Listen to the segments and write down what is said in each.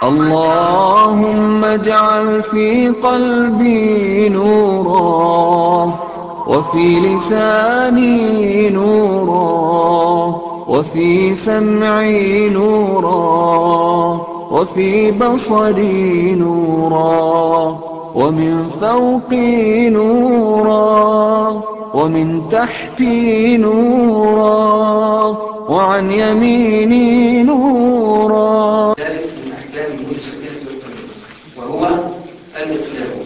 اللهم اجعل في قلبي نورا وفي لساني نورا وفي سمعي نورا وفي بصري نورا ومن فوقي نورا ومن تحتي نورا وعن يميني نورا ذلك من أحكام نور السكينة والتنوير وهو الإقلام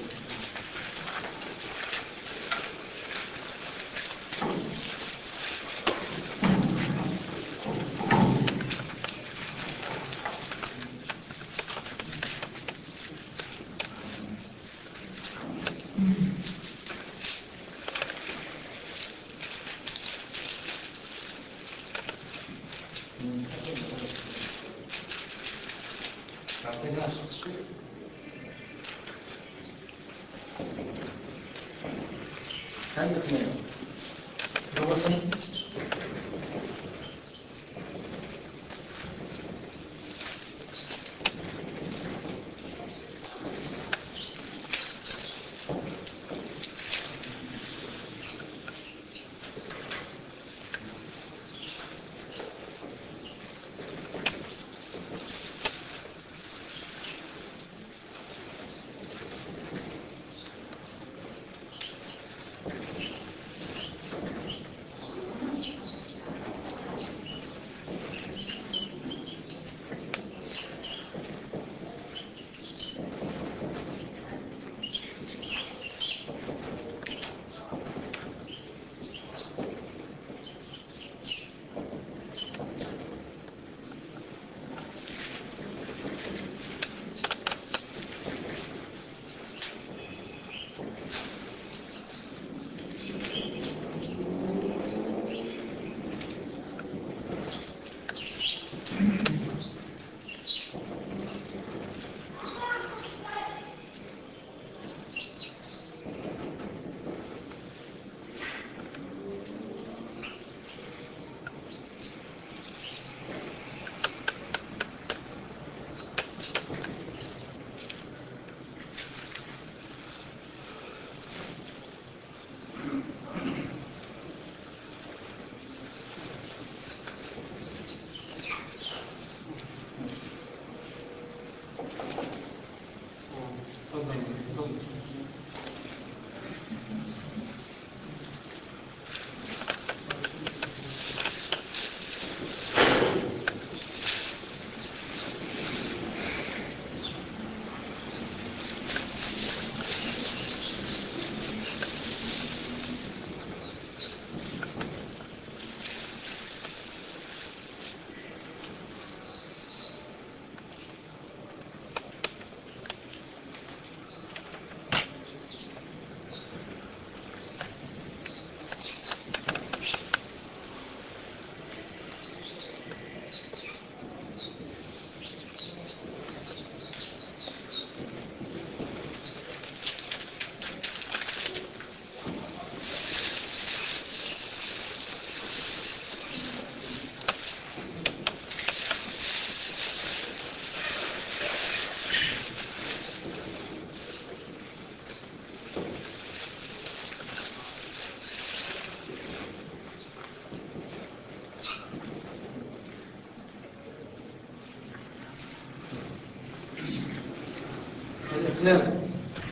الإقلام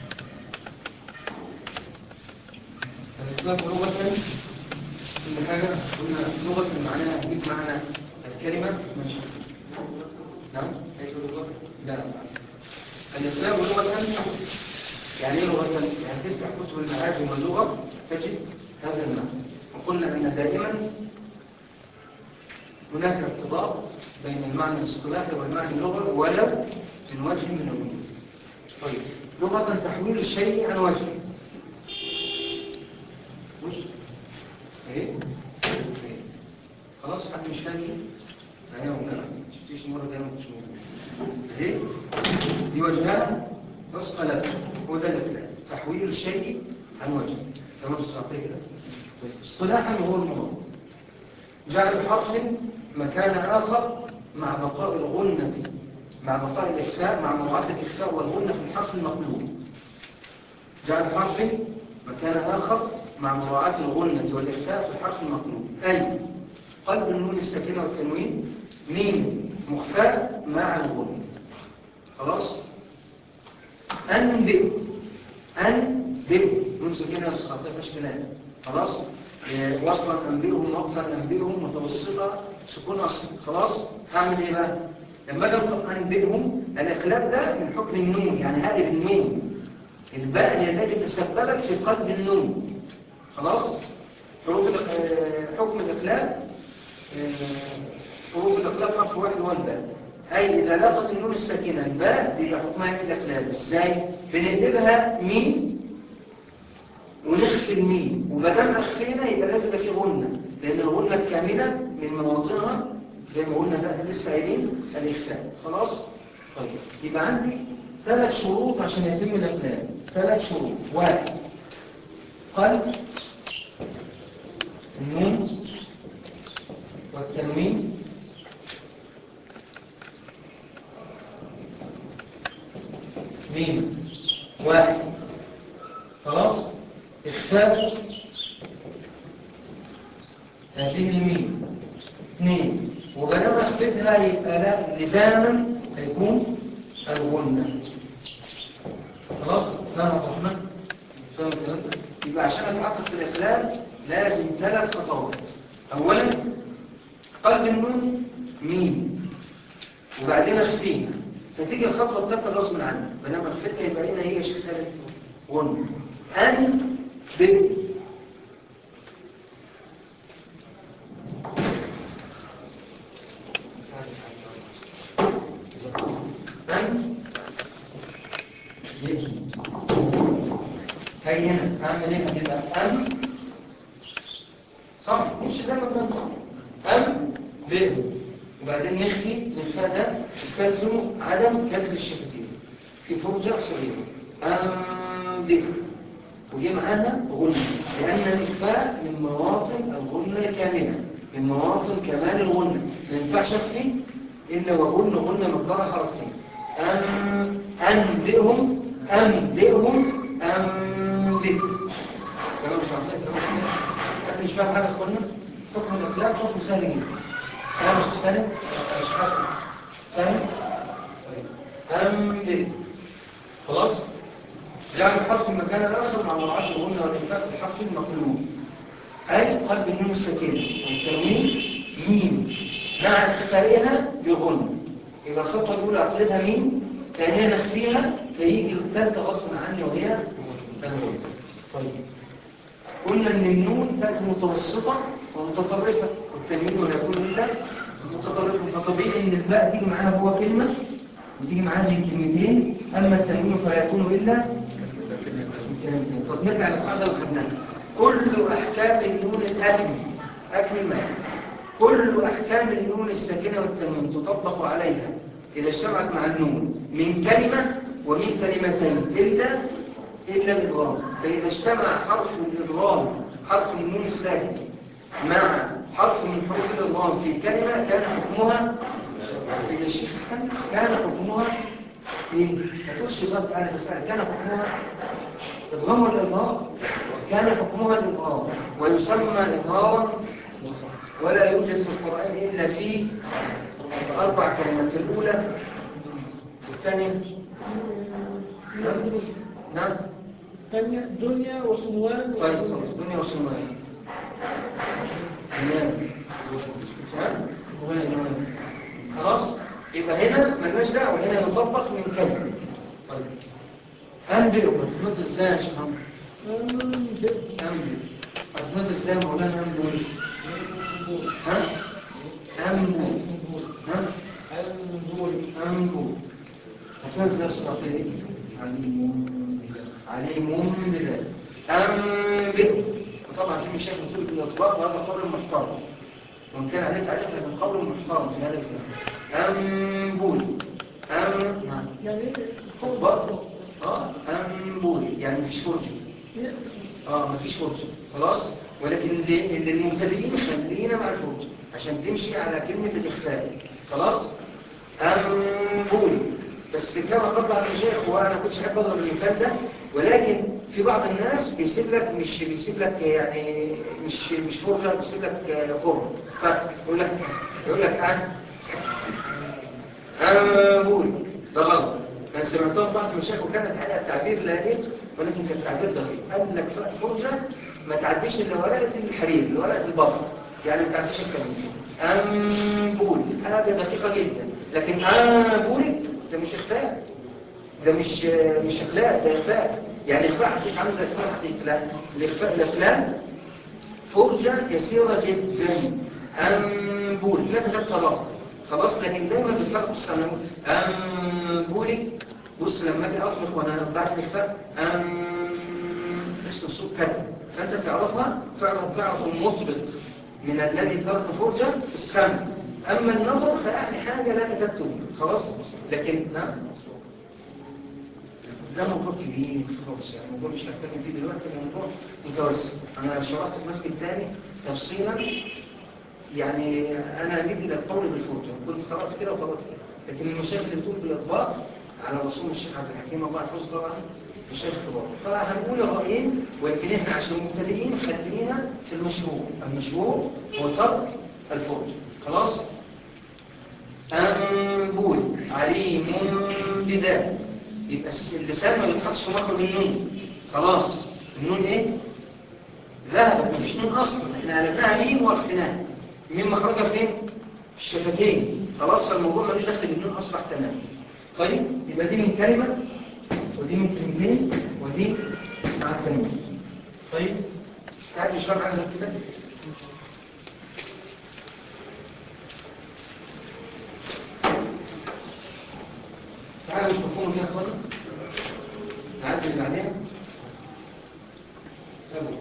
الإقلام لغة كل حاجة قلنا لغة معناها تجيب معنى الكلمة ماشي نعم ليس لغة لا الإقلام لغة يعني ايه لغة يعني تفتح كتب المعاجم واللغة تجد هذا المعنى وقلنا أن دائما هناك ارتباط بين المعنى الاصطلاحي والمعنى اللغوي ولو من وجه من الوجوه طيب لغة تحويل الشيء عن وجهه بص ايه إيه؟ خلاص حد مش فاهم ايه ايوه لا شفتيش المره الجايه ما كنتش موجود ايه دي وجهها بس قلب هو ده الاقلام تحويل الشيء عن وجهه تمام استطيع كده طيب اصطلاحا هو المراد جعل حرف مكان آخر مع بقاء الغنة مع بقاء الإخفاء مع مراعاة الإخفاء والغنة في الحرف المقلوب جعل الحرف مكان آخر مع مراعاة الغنة والإخفاء في الحرف المقلوب أي قلب النون الساكنة والتنوين ميم مخفاء مع الغنة خلاص أنبئ أنبئ نون ساكنة وسقطها فيش كلام خلاص إيه، وصلا أنبئهم وقفا أنبئهم متوسطة سكون أصل خلاص هعمل إيه بقى لما أجي أنطق أنبئهم الإقلاب ده من حكم النون يعني هقلب النون الباء هي التي تسببت في قلب النون خلاص حروف الإق- آه، حكم الإقلاب آه، حروف الإقلاب حرف واحد هو الباء أي إذا لقت النون الساكنة الباء بيبقى حكمها إيه الإقلاب إزاي؟ بنقلبها ميم ونخفي الميم ومادام أخفينا يبقى لازم يبقى في غنة لأن الغنة الكاملة من مواطنها زي ما قلنا ده لسه قايلين الإخفاء خلاص؟ طيب يبقى عندي ثلاث شروط عشان يتم الإقلاب ثلاث شروط واحد قلب النون والتنوين ميم واحد خلاص إخفاء هذه الميم اثنين وبدام أخفتها يبقى لا لزاما هيكون الغنة خلاص فاهم يا عبد الرحمن فاهم الكلام ده؟ يبقى عشان اتحقق في الاقلال لازم ثلاث خطوات اولا قلب النون ميم وبعدين اخفيها فتيجي الخطوه الثالثه غصب عني ما دام اخفتها يبقى هنا هي شيء سالب غن ان ب ان هي هنا اعمل ايه هتبقى ام صح مش زي ما بنقول ام ب وبعدين نخفي الإخفاء ده استلزم عدم كسر الشفتين في فرجة صغيرة ام ب وجي معاها غنة لأن الإخفاء من مواطن الغنة الكاملة من مواطن كمال الغنة ما ينفعش أخفي إلا وغن غنة مقدار حركتين أم أنبئهم أنبئهم أنبئ تمام مش عارفين تمام كده أنت مش فاهم حاجة يا أخوانا حكم الإقلاب حكم سهل جدا فاهم مش سهل مش حسن فاهم طيب أنبئ خلاص جعل الحرف المكان الآخر مع مراعاة الغنة والإخفاء في الحرف المقلوب أي قلب النون الساكنة والتنوين ميم مع إخفائها بغنة يبقى الخطوة الأولى أقلبها ميم ثانيا نخفيها فيجي الثالثة غصب عني وهي الغنة طيب قلنا إن النون تأتي متوسطة ومتطرفة والتنوين ولا يكون إلا متطرفة فطبيعي إن الباء تيجي معاها هو كلمة وتيجي معاها من كلمتين أما التنوين فلا يكون إلا طب نرجع للقاعدة اللي خدناها كل أحكام النون الأكمل أكمل ما يأتي كل أحكام النون الساكنة والتنوين تطبق عليها إذا اجتمعت مع النون من كلمة ومن كلمتين إلا إلا الإضغام فإذا اجتمع حرف الإضغام حرف النون الساكن مع حرف من حروف الإضغام في كلمة كان حكمها يا شيخ استنى كان حكمها إيه؟ ما تقولش صدق أنا بسأل كان حكمها إضغام ولا إظهار كان حكمها الإظهار ويسمى إظهارا ولا يوجد في القرآن إلا في أربع كلمات الأولى والثانية نعم نعم دنيا دنيا وصنوان طيب خلاص دنيا وسماء نعم نعم خلاص يبقى هنا ملناش دعوة هنا يطبق من كلمة طيب أنبئ وتثبت ازاي يا شيخ محمد؟ أنبئ أثبت ازاي يا مولانا أنبئ ها؟ أنبئ ها؟ أنبئ هكذا الصلاتين عليم عليم بذلك أنبئ وطبعا في مشاكل بتقول بالإطلاق وهذا قول محترم وإن كان عليه تعليق لكن قول محترم في هذا الزمن أنبول أم نعم يعني اطباق اه أنبول يعني مفيش فرجة اه مفيش فرجة خلاص ولكن اللي- اللي المبتدئين خلينا مع الفرجة عشان تمشي على كلمة الإخفاء خلاص أنبول بس كما قال بعض المشايخ وانا ما كنتش احب اضرب المثال ده ولكن في بعض الناس بيسيب لك مش بيسيب لك يعني مش مش فرجه بيسيب لك قرب فيقول لك يقول لك أه أنبول ده غلط انا سمعتها بعض المشايخ وكانت حقيقه التعبير لا يليق ولكن كان تعبير دقيق قال لك فرجه ما تعديش الا ورقه الحرير ورقه البفر يعني ما تعديش الكلام أنبول حاجه دقيقه جدا لكن أنبولك ده مش إخفاء ده مش مش إخلاء ده إخفاء يعني إخفاء حقيقي عامل زي إخفاء حقيقي لا الإخفاء الأفلام فرجة يسيرة جدا أنبول لا تكاد ترى خلاص لكن دايما بتفرق في السنة أنبولك بص لما أجي أطلق وأنا بعد الإخفاء أم تحس الصوت كتب فأنت تعرفها تعرف تعرف المطلق من الذي ترك فرجة في السمع أما النظر فيعني حاجة لا تكتب خلاص لكن نعم ده موضوع كبير خالص يعني موضوع مش هتكلم فيه دلوقتي موضوع متوسع أنا شرحت في مسجد تاني تفصيلا يعني أنا أميل إلى القول بالفرجة كنت قرأت كده وقرأت كده لكن المشايخ اللي بتقول بالإطباق على رسول الشيخ عبد الحكيم الله يحفظه طبعا الشيخ كبار فهنقول الرأيين ولكن احنا عشان مبتدئين خلينا في المشروع المشروع هو ترك الفرجة خلاص أنبول عليم بذات يبقى اللسان ما بيتحطش في مخرج النون خلاص النون ايه ذهبت مفيش نون اصلا احنا قلبناها ميم واخفناها ميم مخرجها فين في الشفتين خلاص فالموضوع ملوش دخل بالنون اصبح تمام طيب يبقى دي من كلمه ودي من كلمتين ودي مع التنوين طيب قاعد مش فاهم حاجه غير كده في حاجه مش مفهومه كده يا اخوانا نعدي اللي بعدين سبب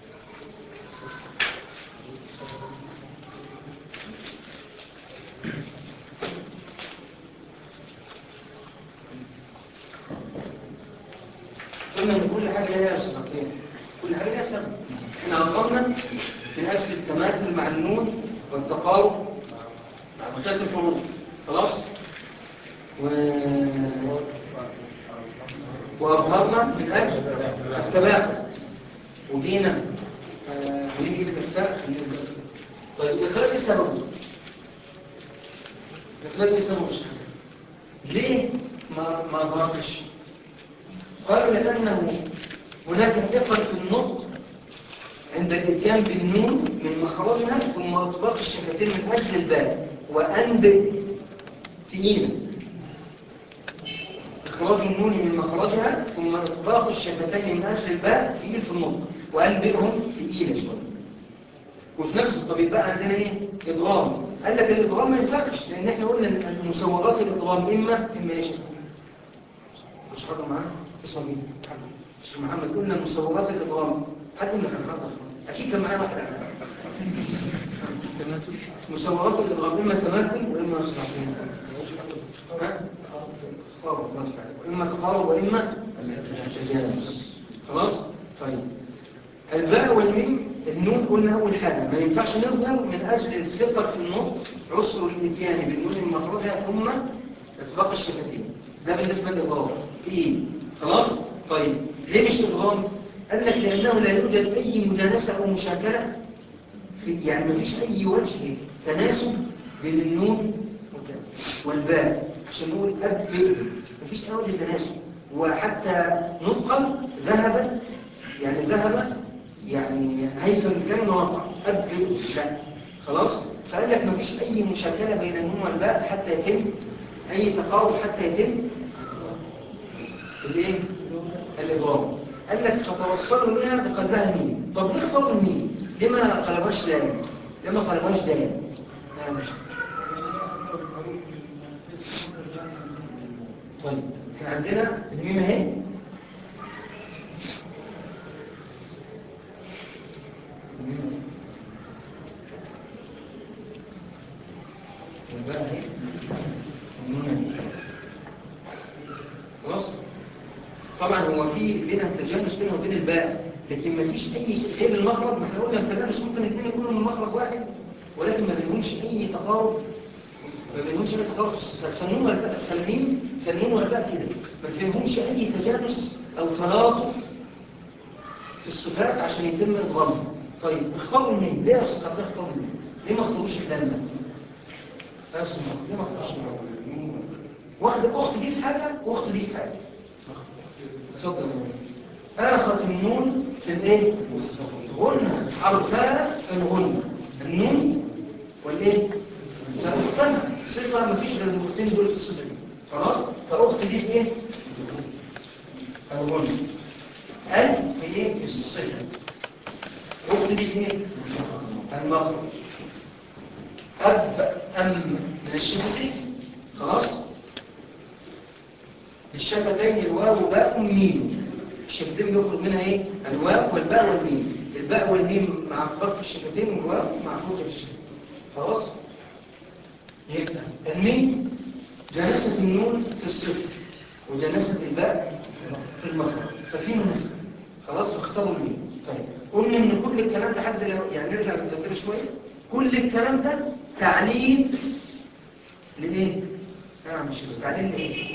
قلنا ان كل حاجه لها صفتين كل حاجه لها سبب احنا اقمنا من اجل التماثل مع النون والتقارب مع بقيه الحروف خلاص و... واظهرنا من اجل التباعد وجينا آه، ونيجي بالاخفاء خلينا بالإخفاء. طيب الاخلاق ايه سببه الاخلاق ايه سببه مش حسن ليه ما ما ظهرتش قالوا لأنه هناك ثقل في النطق عند الاتيان بالنون من مخرجها ثم اطباق الشفتين من أجل الباء وأنبئ تقيلة إخراج النون من مخرجها ثم اطباق الشفتين من أجل الباء تقيل في النطق وأنبئهم تقيلة شوية وفي نفس الطبيب بقى عندنا ايه ادغام قال لك الادغام ما ينفعش لان احنا قلنا ان مسوغات الادغام اما اما ايش مش حاضر معانا اسمه مين مش محمد قلنا مسوغات الادغام حد من كان حاضر اكيد كان معانا واحد عنها مسوغات الادغام اما تماثل واما صفحين ها تقارب الله يفتح عليك. واما تقارب واما تجانس خلاص طيب الباء والميم النون قلنا أول حاجة ما ينفعش نظهر من أجل الثقة في النطق عسر الاتيان بالنون المخرجة ثم اطباق الشفتين ده بالنسبة للإضغام تقيل خلاص؟ طيب ليه مش إضغام؟ قال لك لأنه لا يوجد أي مجانسة أو مشاكلة في يعني ما فيش أي وجه تناسب بين النون والباء عشان نقول أبئ ما فيش أي وجه تناسب وحتى نطقا ذهبت يعني ذهب يعني هيكل الكلمة واقع أبئ لا خلاص فقال لك ما فيش أي مشاكلة بين النون والباء حتى يتم أي تقارب حتى يتم الايه الإضراب قال لك فتوصلوا لها بقلبها ميم طب ليه اختاروا الميم ليه ما قلبهاش لام ليه ما قلبهاش دال لا مش طيب احنا عندنا الميم اهي الميم أهي. والباء اهي النون اهي خلاص طبعا هو في بينها تجانس بينها وبين الباء لكن ما فيش اي س- غير المخرج ما احنا قلنا التجانس ممكن الاثنين يكونوا من مخرج واحد ولكن ما بينهمش اي تقارب ما بينهمش اي تقارب في الصفات فالنون والباء فالميم فالنون والباء كده ما فيهمش اي تجانس او تلاطف في الصفات عشان يتم ادغامها طيب اختاروا الميم ليه يا استاذ عبد الله اختاروا الميم ليه ما اختاروش اللام مثلا يا أستاذ محمد، ليه ما اختاروش اللام واخد الاخت دي في حاجه واخت دي في حاجه اتفضل يا مولانا. آخت النون في الايه غنى حرفها الغنى النون والايه فاختنا صفه ما فيش غير الاختين دول في الصفه دي خلاص فاخت دي في ايه الغنى ال في ايه في الصفه اخت دي في ايه المخرج اب ام من الشفتين خلاص الشفتين الواو باء ميم الشفتين بيخرج منها ايه الواو والباء والميم الباء والميم مع اطباق في الشفتين والواو معفوجه في الشفتين خلاص يبقى الميم جلسة النون في الصفر وجلسة الباء في المخرج ففي مناسبة خلاص اختاروا الميم طيب قلنا ان كل الكلام ده حد لو- يعني نرجع للذاكره شويه كل الكلام ده تعليل لايه نعم مش كده. تعليل لايه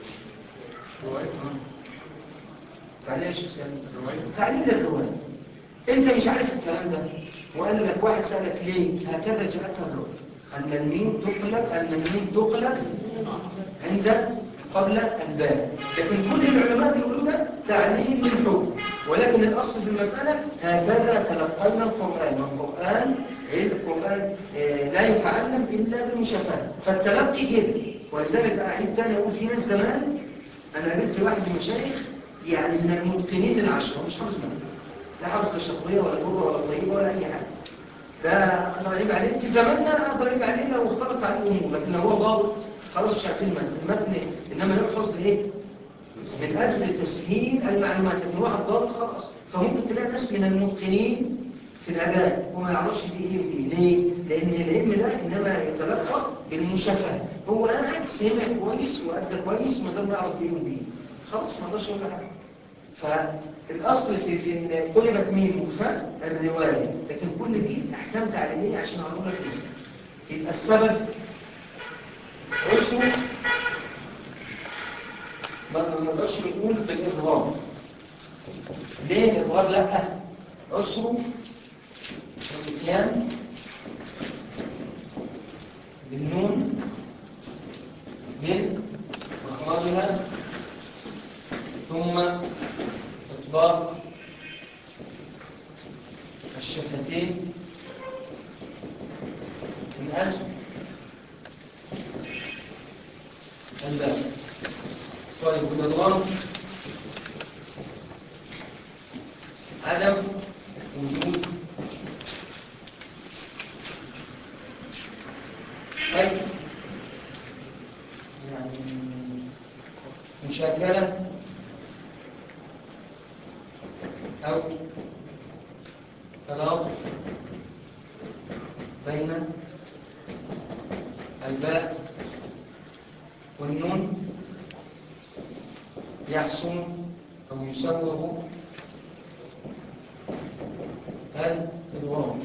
تعليل ايش تعليل الروايه انت مش عارف الكلام ده وقال لك واحد سالك ليه هكذا جاءت الروايه ان الميم تقلب ان الميم تقلب عند قبل الباء لكن كل العلماء بيقولوا ده تعليل للحكم ولكن الاصل في المساله هكذا تلقينا القران والقران علم القران آه، لا يتعلم الا بالمشافهه فالتلقي كده ولذلك اعيد تاني اقول في ناس زمان انا قابلت واحد من المشايخ يعني من المتقنين للعشره هو مش حافظ منه لا حافظ لا الشطريه ولا الدره ولا الطيبه ولا اي حاجه ده اقدر اعيب عليه في زماننا اقدر اعيب عليه لو اختلط عليه الامور لكن لو هو ضابط خلاص مش عارفين المتن المتن انما يحفظ لايه من اجل تسهيل المعلومات لكن واحد ضابط خلاص فممكن تلاقي ناس من المتقنين في الاداء وما يعرفش دي ايه ودي ليه لان العلم ده انما يتلقى بالمشافهه هو قاعد سمع كويس وادى كويس ما دام يعرف دي ايه ودي خلاص ما اقدرش اقول له حاجه فالاصل في في ان قلبت ميم وفاء الروايه لكن كل دي احكام تعليليه عشان اقول لك المسألة يبقى السبب عسو ما ما نقدرش نقول بالاضرار ليه الاضرار لا عسو الاتيان بالنون من مخرجها ثم إطلاق الشفتين من أجل الباب طيب والإضرام عدم وجود طيب يعني مشاكلة أو تلاطف بين الباء والنون يحسن أو يسوغ الإضرام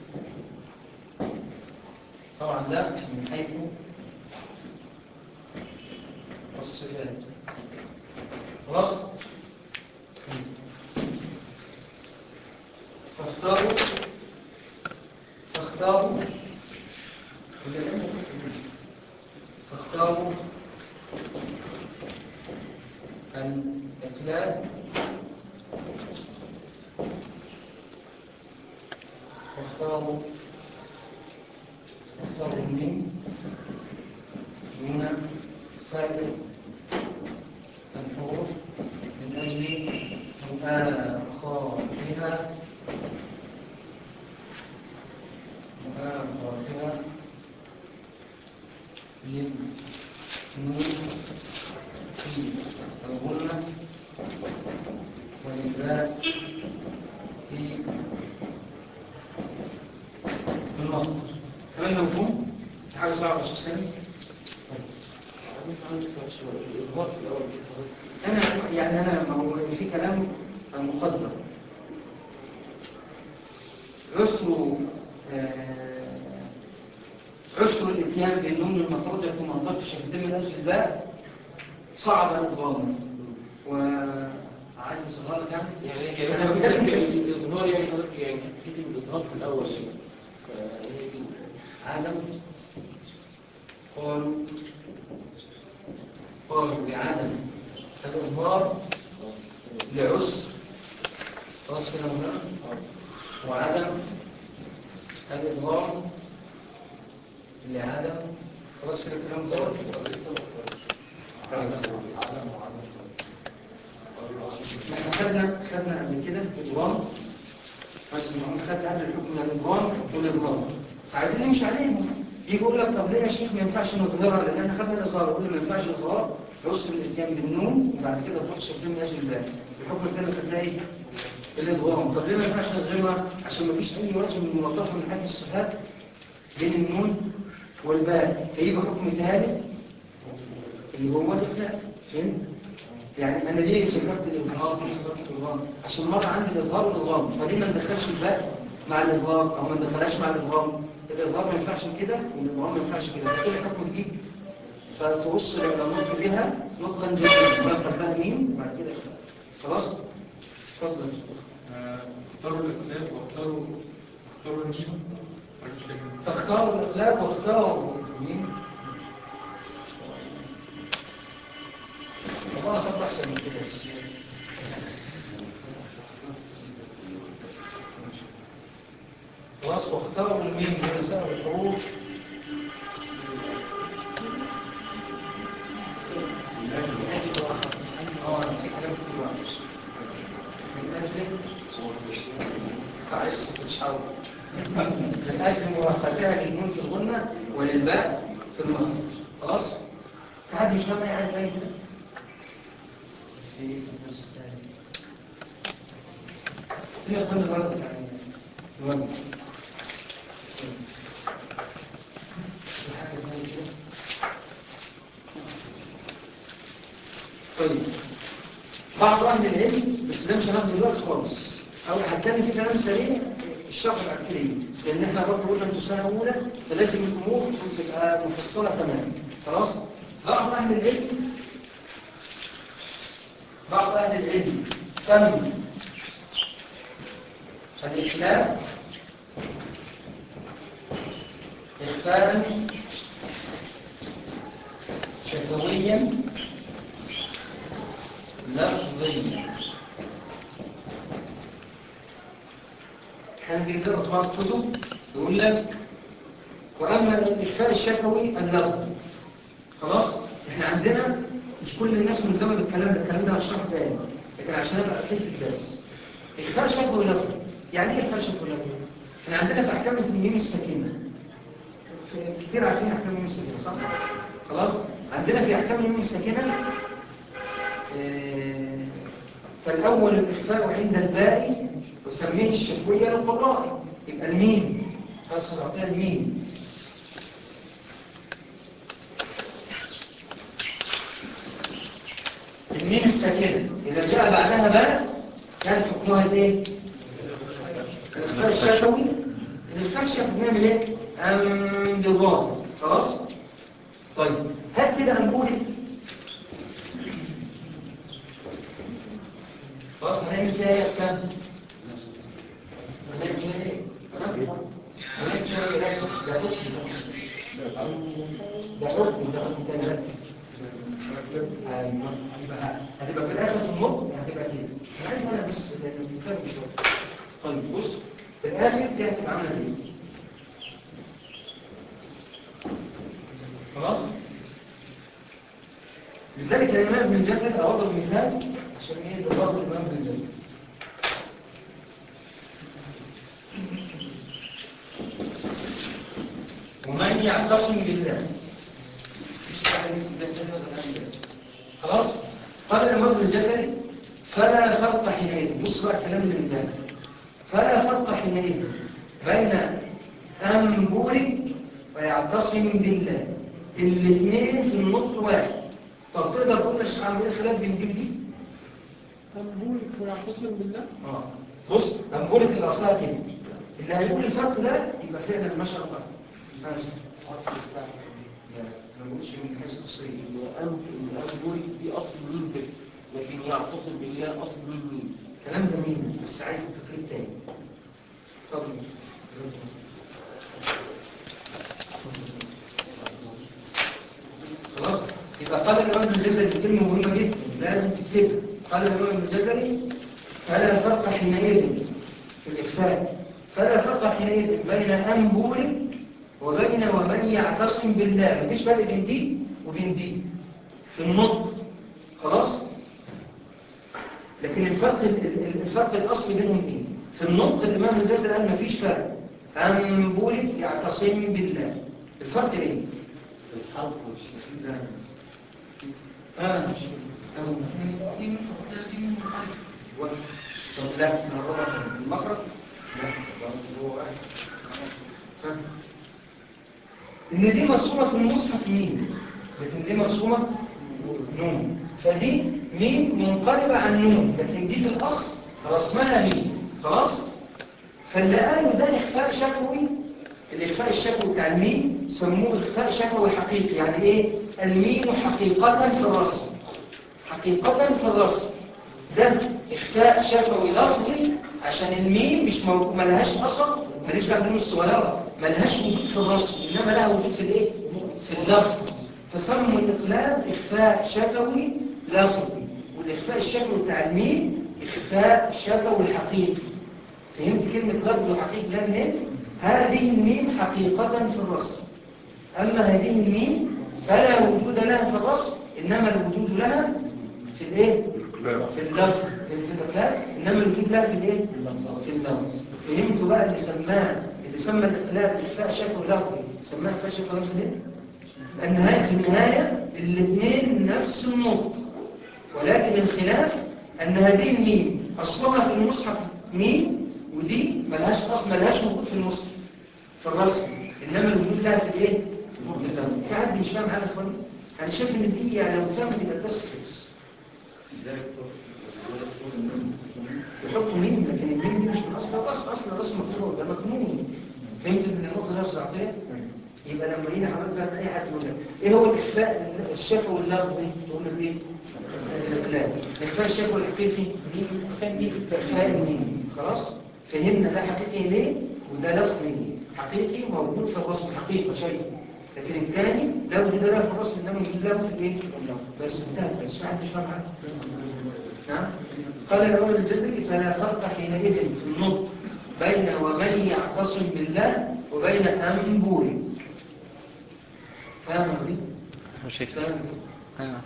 طبعا ده من حيث الصفات خلاص فاختاروا فاختاروا فاختاروا الإقلال واختاروا واختاروا الميم دون سائر الحروف من أجل مؤاخاتها مؤاخاتها للنور في الغنة والإبداء في المصدر كمان مفهوم؟ في حاجة صعبة يا شيخ سامي؟ أنا يعني أنا ما هو في كلام مقدر عسر آه، عسر الاتيان بالنون المخرجة في منطقة الشفتين من أجل الباء صعب الإضغام وعايز أصغر لك يعني يعني هي بس أنا بتكلم في- الإظهار يعني حضرتك يعني كتب الإظهار في الأول يعني فهي دي عدم قالوا قالوا بعدم الإظهار لعسر خلاص كده هنا وعدم الإضغام لعدم خلاص كده كلام ظاهر احنا خدنا خدنا قبل كده إضغام بس محمد خد قبل الحكم من الإضغام والإضغام فعايزين نمشي عليهم يجي يقول لك طب ليه يا شيخ ما ينفعش نظهرها لان احنا خدنا الاظهار قلنا ما ينفعش الاظهار عسر الاتيان بالنون وبعد كده تروح شفتين من اجل الباء الحكم الثاني خدناه ايه؟ الادغام طب ليه ما ينفعش نظهرها عشان ما فيش اي وجه من الملطفه من حيث الصفات بين النون والباء فيجي حكم ثالث اللي هو الاخلاء فهمت؟ يعني انا ليه ذكرت الاظهار وذكرت الادغام عشان مره عندي الاظهار والادغام فليه ما ندخلش الباء مع الادغام او ما ندخلهاش مع الادغام الاظهار ما ينفعش كده والادغام ما ينفعش كده فكده حكم جديد فترص الى النطق بها نطقا جديدا ويبقى بها مين وبعد كده اخلاء خلاص اتفضل آه، اختاروا الإقلاب واختاروا اختاروا الميم ولا مش فاهم فاختاروا الاقلاب واختاروا مين طب انا خط احسن من كده بس خلاص واختاروا الميم من سبب الحروف اه أنا في كلام كتير واحد. من اجل فعس بتشاور من اجل مراقبتها للنون في الغنة وللباء في المخرج خلاص في حد مش فاهم اي حاجه تاني كده في النص الثاني في اخوان الولد بتاع الوجه في حاجه تاني كده طيب بعض اهل العلم بس ده مش هناخده دلوقتي خالص او هتكلم في كلام سريع الشرح بعد كده يجي. لان احنا برضه قلنا انتوا سنه اولى فلازم الامور تبقى مفصله تماما خلاص بعض اهل العلم بعض اهل العلم سموا الإخلاء إخفاء شفويا لفظيا كان بيقرأ بعض الكتب يقول لك وأما الإخفاء الشفوي اللفظ خلاص احنا عندنا مش كل الناس ملزمة بالكلام ده الكلام ده هشرحه تاني لكن عشان ابقى قفلت الدرس إخفاء شفوي لفظ يعني ايه إخفاء شفوي لفظ؟ احنا عندنا في أحكام الميم السكينة في كتير عارفين أحكام الميم السكينة صح؟ خلاص عندنا في أحكام الميم السكينة آه، فالأول الإخفاء عند الباقي وسميه الشفوية للقراء يبقى الميم خلاص هتعطيها الميم الميم الساكنة إذا جاء بعدها باء كانت حكمها ايه؟ الإخفاء الشفوي الإخفاء الشفوي بنعمل ايه؟ أم بظاهر خلاص؟ طيب هات كده أنبولي خلاص هنعمل فيها ايه يا اسلام؟ هنعمل فيها ايه؟ هنعمل فيها ايه؟ لا، ده حكم ده حكم ده حكم تاني ركز ايوه يبقى هتبقى في الاخر في النطق هتبقى كده انا عايز انا بس لان الكتاب مش واضح طيب بص في الاخر دي هتبقى عامله كده خلاص لذلك الامام ابن الجزري اضرب مثال عشان ايه ده ضرب الامام ابن الجزري ومن يعتصم بالله مش حاجه يكتب ده تاني ولا لا خلاص قال الامام ابن الجزري فلا فرق حينئذ بص بقى الكلام اللي من ده فلا فرق حينئذ بين أنبولك ويعتصم بالله الاثنين في النطق واحد طب تقدر تقول لي عن ايه خلاف بين دي ودي؟ أنبولك ويعتصم بالله اه بص أنبولك اللي أصلها كده اللي هيقول الفرق ده يبقى فعلا ما شاء الله فاسد لا ما بقولش من حيث تصريف الأنبول دي أصل مين كده لكن يعتصم بالله أصل مين مين كلام جميل بس عايز تقريب تاني اتفضل جزاك الله. خلاص يبقى قال الإمام ابن الجزري كلمة مهمة جدا لازم تكتبها قال الإمام ابن الجزري فلا فرق حينئذ في الإخفاء فلا فرق حينئذ بين أنبولك وبين ومن يعتصم بالله مفيش فرق بين دي وبين دي في النطق خلاص لكن الفرق ال- ال- الفرق الأصلي بينهم إيه؟ في النطق الإمام الجزري قال مفيش فرق أنبولك يعتصم بالله الفرق إيه؟ في الحلق والشيء لا آه دي من دي من محل و- طب لا نقربها تاني. المخرج لا طب هو واحد. ها؟ ان دي مرسومه في المصحف ميم لكن دي مرسومه نون فدي ميم منقلبه عن نون لكن دي في الاصل رسمها ميم خلاص فاللي قالوا ده اخفاء شفوي الاخفاء الشفوي بتاع الميم سموه اخفاء شفوي حقيقي يعني ايه الميم حقيقه في الرسم حقيقة في الرسم ده إخفاء شفوي لفظي عشان الميم مش موجود ملهاش أصل ماليش بقى بالميم الصغيرة ملهاش وجود في الرسم إنما لها وجود في الإيه؟ في اللفظ فسموا الإقلاب إخفاء شفوي لفظي والإخفاء الشفوي بتاع الميم إخفاء شفوي حقيقي فهمت كلمة لفظ وحقيقي ده منين؟ هذه الميم حقيقة في الرسم أما هذه الميم فلا وجود لها في الرسم إنما الوجود لها في الإيه؟ في اللفظ في الإقلاب إنما الوجود لها في الإيه؟ في اللفظ فهمتوا بقى اللي سماه اللي سمى الإقلاب إخفاء شفوي لفظي سماه إخفاء شفوي لفظي ليه؟ النهاية في النهاية الاثنين نفس النطق ولكن الخلاف أن هذه الميم أصلها في المصحف ميم ودي ملهاش أصل ملهاش وجود في المصحف في الرسم إنما الوجود لها في الإيه؟ في اللفظ في حد مش فاهم حاجة يا إخواني؟ أنا شايف إن دي يعني لو فهمت يبقى الدرس خلص يحطوا ميم لكن الميم دي مش من اصل الرسم اصل الرسم مكتوب ده مكنون فهمت ان النقطه دي لفظ عطيه يبقى لما يجي حضرتك بقى اي حد يقول لك ايه هو الاخفاء الشفوي اللفظي تقول له ايه الاقلال الاخفاء الشفوي الحقيقي اخفاء الميم خلاص فهمنا ده حقيقي ليه وده لفظي حقيقي موجود في الرسم حقيقه شايفه لكن الثاني لا وجود له في الرسم انما وجود له في الايه بس انتهى بس ما حدش فاهم حاجه نعم قال الأول الجزري فلا فرق حينئذ في النطق بين ومن يعتصم بالله وبين أنبوري فاهم دي؟ مش شايف فاهم دي؟ ايوه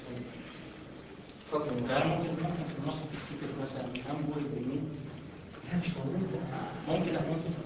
اتفضل يعني ممكن ممكن في النص تفتكر مثلا أنبول بالمين لا مش موجود ده ممكن ممكن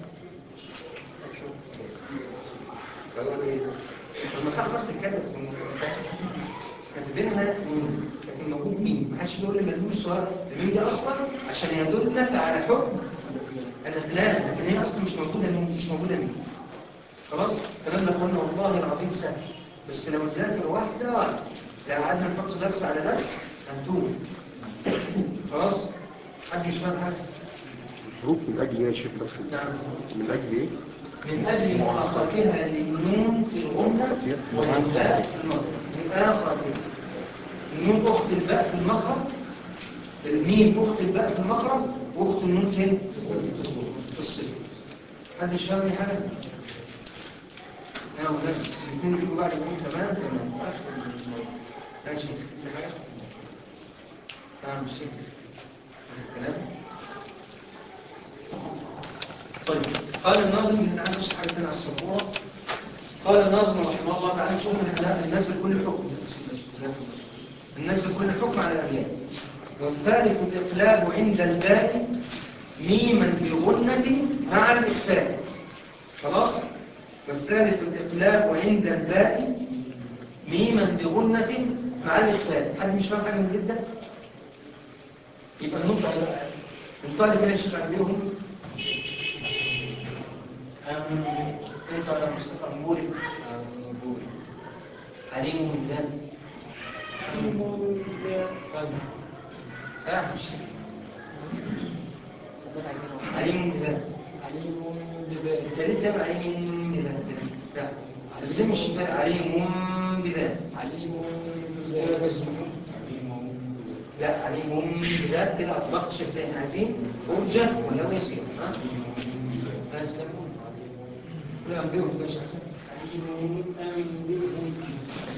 المساحة بس تتكلم في الموضوع كاتبينها ميم لكن موجود ميم ما حدش بيقول لي ملموس صغير الميم دي اصلا عشان يدلك على حكم الاقلال لكن هي اصلا مش موجوده ميم مش موجوده ميم خلاص الكلام ده اخوانا والله العظيم سهل بس لو تذاكر واحده واحده لو قعدنا نحط درس على درس هنتوه خلاص حد مش فاهم حاجه الحروف من أجل إيه يا شيخ نفس نعم من أجل إيه؟ من أجل مؤاخاتها للنون في الغنة والباء في المخرج مؤاخاتها النون أخت الباء في المخرج الميم أخت الباء في المخرج وأخت النون فين؟ في الصفر حد مش فاهم أي حاجة؟ يا ولاد الاثنين بيجوا بعد يقول تمام تمام آخر الموضوع ماشي في حاجة؟ نعم مش الكلام طيب قال الناظم من عايز اشرح حاجه ثانيه على السبوره قال الناظم رحمه الله تعالى نشوف احنا ننزل كل حكم ننزل كل حكم على الابيات والثالث الاقلاب عند الباء ميما بغنة مع الإخفاء خلاص والثالث الإقلاب عند الباء ميما بغنة مع الإخفاء حد مش فاهم حاجة من جدا يبقى النطق هيبقى انطلق كده يا شيخ عليهم انت يا مصطفى أنبوري أنبوري عليم من ذات فاهم فاهم عليم من ذات عليم بذلك انت ليه بتعمل عليم بذات لا ليه مش بقى عليم بذات عليم إيه بذلك بس؟ لا عليم بذات كده اطلقت الشفتين عايزين فرجة ولو يسير ها ها يسلمون كلهم بيهم في احسن عليم أم بالذكر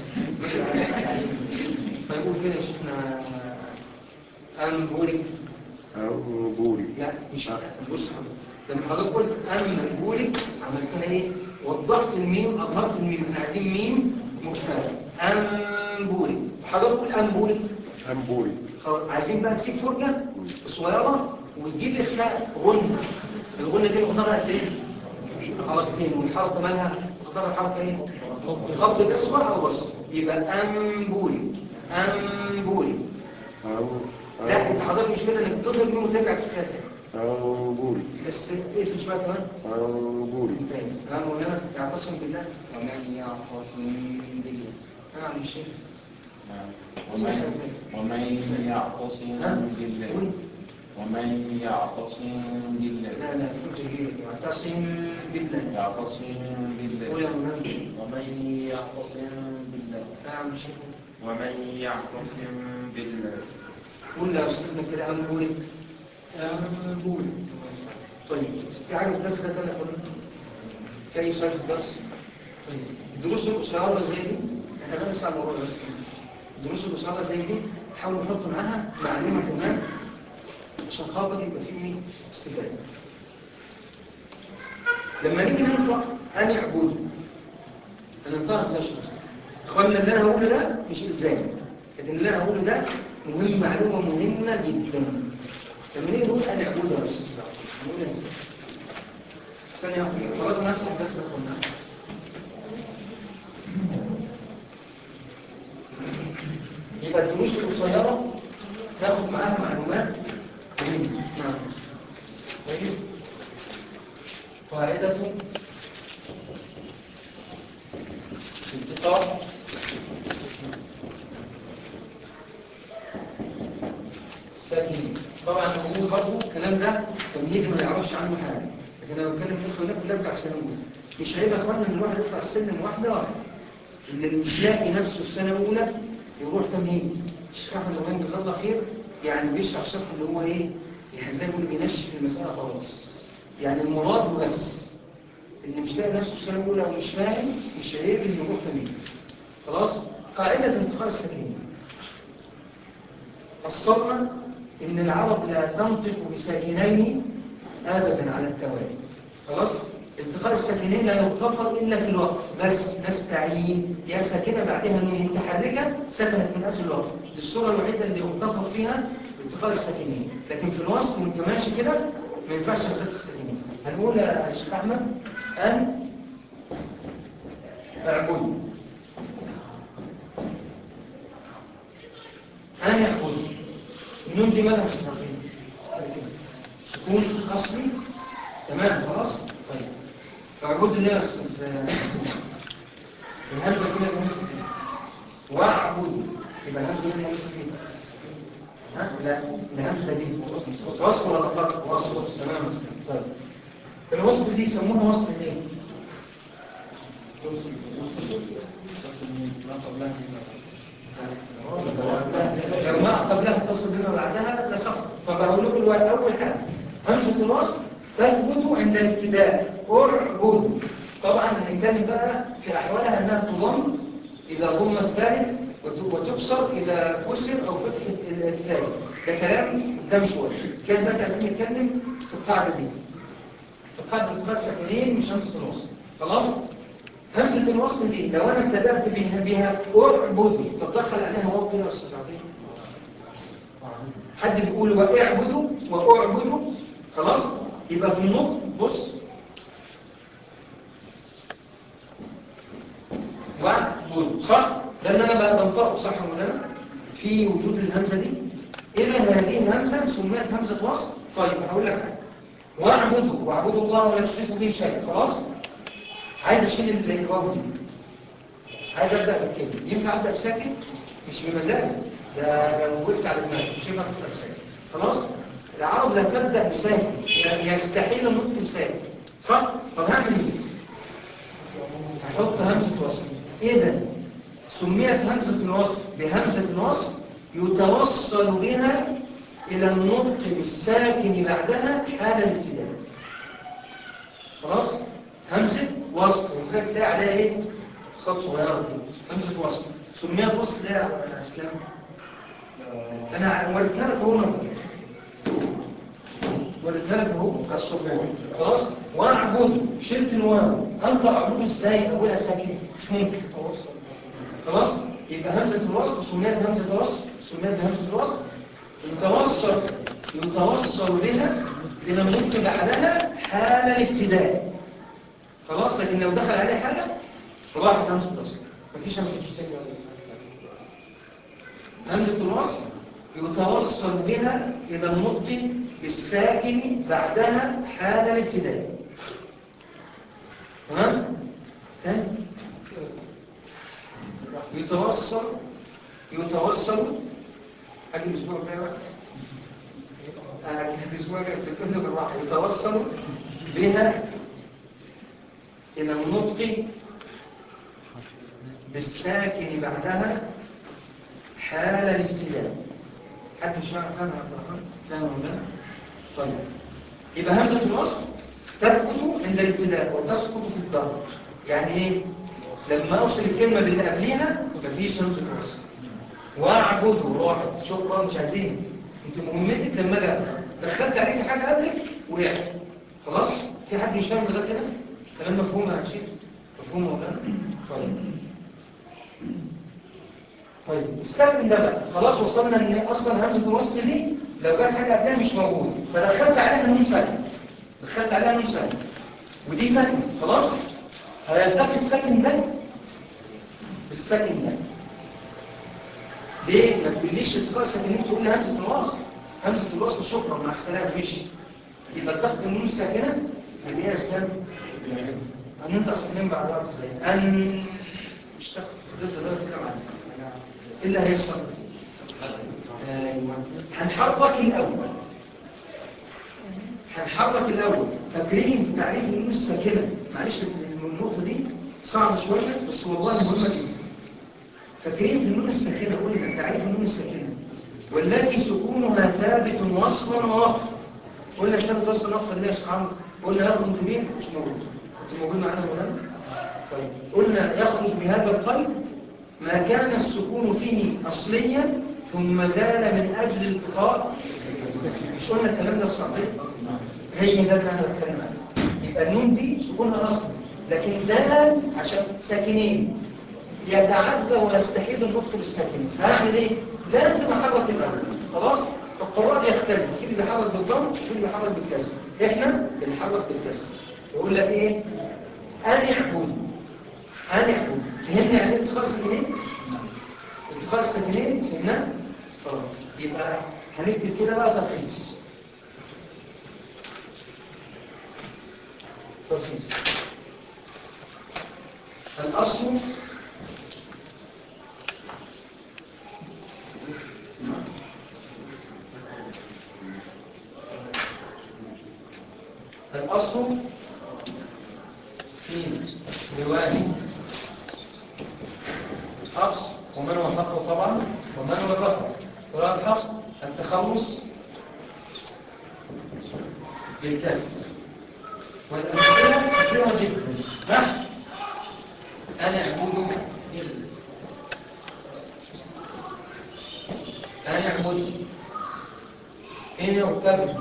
فنقول كده يا شيخنا أم بورك أو بوري لا مش بص لما حضرتك قلت أم بورك عملتها إيه؟ وضحت الميم أظهرت الميم احنا عايزين ميم مكتمل أم بورك حضرتك قول أم بورك أم بوري خلاص عايزين بقى تسيب فرجة صغيرة وتجيب إخفاء غنة الغنة دي مقدارها قد إيه؟ حركتين والحركة مالها مقدار الحركة إيه؟ خط الأسوأ أو وسط يبقى أم بوري أم بوري أو لا انت حضرتك مش كده انك بتظهر منه وترجع تخفيها تاني أو بوري بس اقفل شويه كمان أو بوري ممتاز تمام مولانا يعتصم بالله ومن يعتصم بالله نعم مش شيء ومن ومن يعتصم ها؟ بالله قول. ومن يعتصم بالله لا لا فوت كبير يعتصم بالله يعتصم قول بالله يا مولانا ومن يعتصم بالله نعم مش شيء ومن يعتصم بالله قول يا استاذنا كده ام قول أم بول طيب في حاجه في الدرس ده تاني قلنا في اي سؤال في الدرس طيب الدروس القصيره زي دي احنا بقى نسال الموضوع ده بس الدروس القصيره زي دي نحاول نحط معاها معلومه كمان عشان خاطر يبقى فيه ايه استفاده لما نيجي ننطق ان يعبدوا هننطقها ازاي يا شيخ اخوانا اللي انا هقوله ده مش الزام لكن اللي انا هقوله ده مهم معلومه مهمه جدا لما نيجي نقول ان يعبدوا يا استاذ هنقول ازاي ثانيه واحده خلاص انا همسح بس ده كله يبقى الدروس القصيره ناخد معاها معلومات مهمه نعم طيب قاعده التقاء الساكنين طبعا هو برضه الكلام ده تمهيدي ما يعرفش عنه حاجه لكن انا بتكلم في الخلاف كلها بتاع سنه اولى مش هيبقى يا اخوانا ان الواحد يطلع السلم واحده واحده اللي مش لاقي نفسه في سنه اولى يروح تمهيدي الشيخ احمد الغنيم جزاه الله خير يعني بيشرح الشرح اللي هو ايه يعني زي ما بيقولوا بينشف المساله خلاص يعني المراد بس اللي مش لاقي نفسه في سنه اولى ومش فاهم مش عيب انه يروح تمهيدي خلاص قاعده انتقال الساكنين فصلنا ان العرب لا تنطق بساكنين ابدا على التوالي خلاص التقاء الساكنين لا يغتفر الا في الوقف بس نستعين يا ساكنه بعدها نون متحركه سكنت من اجل الوقف دي الصوره الوحيده اللي يغتفر فيها التقاء الساكنين لكن في الوصف وانت ماشي كده ما ينفعش التقاء الساكنين هنقول يا شيخ احمد ان اعبدوا أن يعبدوا النون دي مالها في التقييم سكون أصلي تمام خلاص طيب فاعبدوا ليه يا أستاذ الهمزة كده الهمزة كده واعبدوا يبقى الهمزة دي الهمزة كده ها لا الهمزة دي وصف ولا خطأ وصف تمام طيب الوصف دي يسموها وصف ايه لو ما قبلها اتصل بما بعدها لسقط طب هقول لكم الوقت اول حاجه همزه الوصل تثبت عند الابتداء اعبدوا طبعا هنتكلم بقى في احوالها انها تضم اذا ضم الثالث وت- وتكسر اذا كسر او فتح الثالث ده كلام قدام شويه كان ده عايزين نتكلم في القاعده دي في قاعده التقاء الساكنين مش همزه الوصل خلاص همزة الوصل دي لو أنا ابتدأت بها بها أعبدوا تتدخل عليها واو كده يا أستاذ عظيم حد بيقول واعبدوا وأعبدوا خلاص يبقى في النطق بص واعبدوا صح؟ ده اللي أنا بقى بنطقه صح ولا لا؟ في وجود الهمزة دي إذا هذه الهمزة سميت همزة وصل طيب هقول لك حاجة واعبدوا واعبدوا الله ولا تشركوا به شيء خلاص؟ عايز اشيل الواو دي عايز ابدا بالكلمه ينفع ابدا بساكن مش بمزاجي ده لو وقفت على دماغي مش ينفع تطلع بساكن خلاص العرب لا تبدأ بساكن يعني يستحيل النطق بساكن صح؟ طب هعمل ايه؟ هحط همزة وصل إذا سميت همزة الوصل بهمزة الوصل يتوصل بها إلى النطق بالساكن بعدها حال الابتداء خلاص؟ همزة وصل وذلك تلاقي عليها ايه؟ صوت صغيرة كده همزة وصل سميت وصل ليه يا اسلام؟ انا وريتها لك اهو نظر وريتها لك اهو كالصبور خلاص واعبد شلت الواو انت اعبده ازاي اولها ساكن مش ممكن خلاص يبقى همزه الوصل سميت همزه وصل سميت بهمزه الوصل يتوصل يتوصل بها الى النطق بعدها حال الابتداء خلاص لكن لو دخل عليه حاجه راحت همزه الوصل مفيش همزه وصل ولا لسان همزة الوصل يتوصل بها إلى النطق بالساكن بعدها حال الابتداء تمام؟ تاني يتوصل يتوصل أجي الأسبوع الجاي بقى أجي الأسبوع الجاي بتقول لي بالراحة يتوصل بها إلى النطق بالساكن بعدها حال الابتداء حد مش فاهم فاهم يا عبد الرحمن فاهم ولا طيب يبقى همزه الوصل تثبت عند الابتداء وتسقط في الظهر يعني ايه لما اوصل الكلمه باللي قبليها مفيش همزه وصل واعبده راحت شكرا مش عايزين انت مهمتك لما اجي أبدأ. دخلت عليك حاجه قبلك وقعت خلاص في حد مش فاهم لغايه هنا كلام مفهوم يا شيخ مفهوم ولا لا؟ طيب طيب السكن ده بقى خلاص وصلنا ان اصلا همزه الوصل دي لو جت حاجه قبلها مش موجوده فدخلت عليها نون ساكن دخلت عليها نون ساكن ودي ساكن خلاص هيلتقي الساكن ده بالساكن ده ليه ما تقوليش التقاء الساكنين تقول لي همزه الوصل همزه الوصل شكرا مع السلامه مشيت يبقى التقط النون الساكنه اللي هي اسلام ان انت ساكنين بعد بعض ازاي ان مش تاخد تفضل بقى تتكلم عنها ايه اللي هيحصل ايوه هنحرك الاول هنحرك الاول فاكرين في تعريف النون الساكنه معلش النقطه دي صعبه شويه بس والله مهمه جدا فاكرين في النون الساكنه قلنا تعريف النون الساكنه والتي سكونها ثابت وصلا ووقفا قلنا ثابت وصلا ووقفا ليه يا شيخ عمرو قلنا يخرج به مش موجود كنت موجود معانا مولانا طيب قلنا يخرج بهذا القيد ما كان السكون فيه أصليا ثم زال من أجل التقاء مش قلنا الكلام ده صحيح هي ده اللي أنا بتكلم عنه يبقى النون دي سكونها أصلي لكن زال عشان ساكنين يتعدى ويستحيل النطق بالساكنين فهعمل ايه؟ لازم احرك الاول خلاص القراء بيختلف في اللي بيحرك بالضم وفي اللي بيحرك بالكسر احنا بنحرك بالكسر يقول لك ايه؟ ان اعبد ان اعبد فهمنا يعني ايه اتخاذ الساكنين؟ اتخاذ الساكنين فهمنا؟ خلاص يبقى هنكتب كده بقى تلخيص تلخيص الأصل الأصل في رواية حفص ومن وفقه طبعا ومن وفقه رواية حفص التخلص بالكسر والأمثلة كثيرة جدا نحن أنا أعبد أنا أعبد هنا يغتبر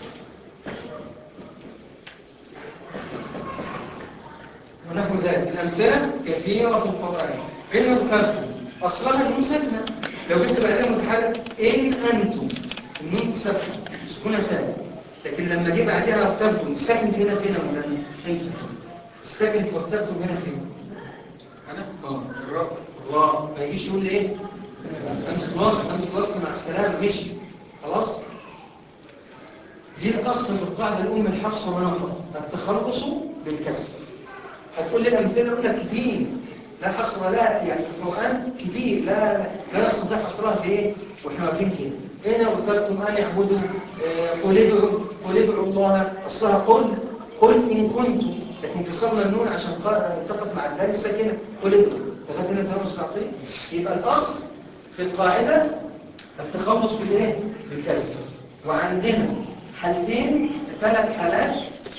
ونحو ذلك الأمثلة كثيرة في القرآن إن يغتبر أصلها النون ساكنة لو جبت بعدين متحرك إن أنتم النون ساكنة سكونها ساكنة لكن لما جه بعدها اغتبتم الساكن فينا فين يا مولانا؟ أنت الساكن في اغتبتم هنا فين؟ أنا اه الراء الراء ما يجيش يقول لي ايه همزه الوصل همزه الوصل مع السلامه مشي خلاص دي الاصل في القاعده الام الحفص والنفر التخلص بالكسر هتقول لي الامثله اقول لك كتير لا حصر لها يعني في القرآن كتير لا لا نستطيع حصرها في ايه واحنا واقفين كده هنا وتركتم ان اعبدوا آه، قل ادعوا قل ادعوا الله اصلها قل قل ان كنتم لكن كسرنا النون عشان قا- التقت مع الدال الساكنه قل ادعوا لغايه هنا تمام مستعطي يبقى الاصل في القاعده التخلص بالايه بالكسر وعندنا حالتين ثلاث حالات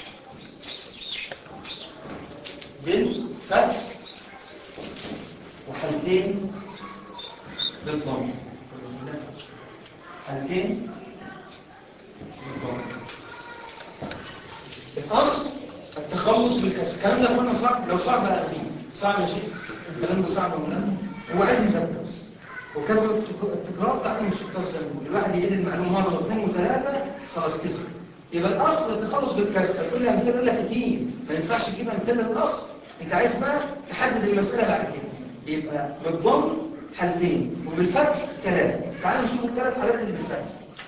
بالفتح وحالتين بالضم حالتين بالضم الاصل التخلص بالكسر الكلام ده يا اخوانا صعب لو صعب اقل صعب يا شيخ الكلام ده صعب ولا لا هو عايز مذاكره بس وكثره التك- التكرار تعلم الشطار زي ما بيقولوا. الواحد يعيد المعلومه مره واثنين وثلاثه خلاص كسب يبقى الاصل التخلص بالكسر تقول لي امثله يقول لك كتير ما ينفعش تجيب امثله للاصل انت عايز بقى تحدد المساله بعد كده يبقى بالضم حالتين وبالفتح ثلاثه تعالوا نشوف الثلاث حالات اللي بالفتح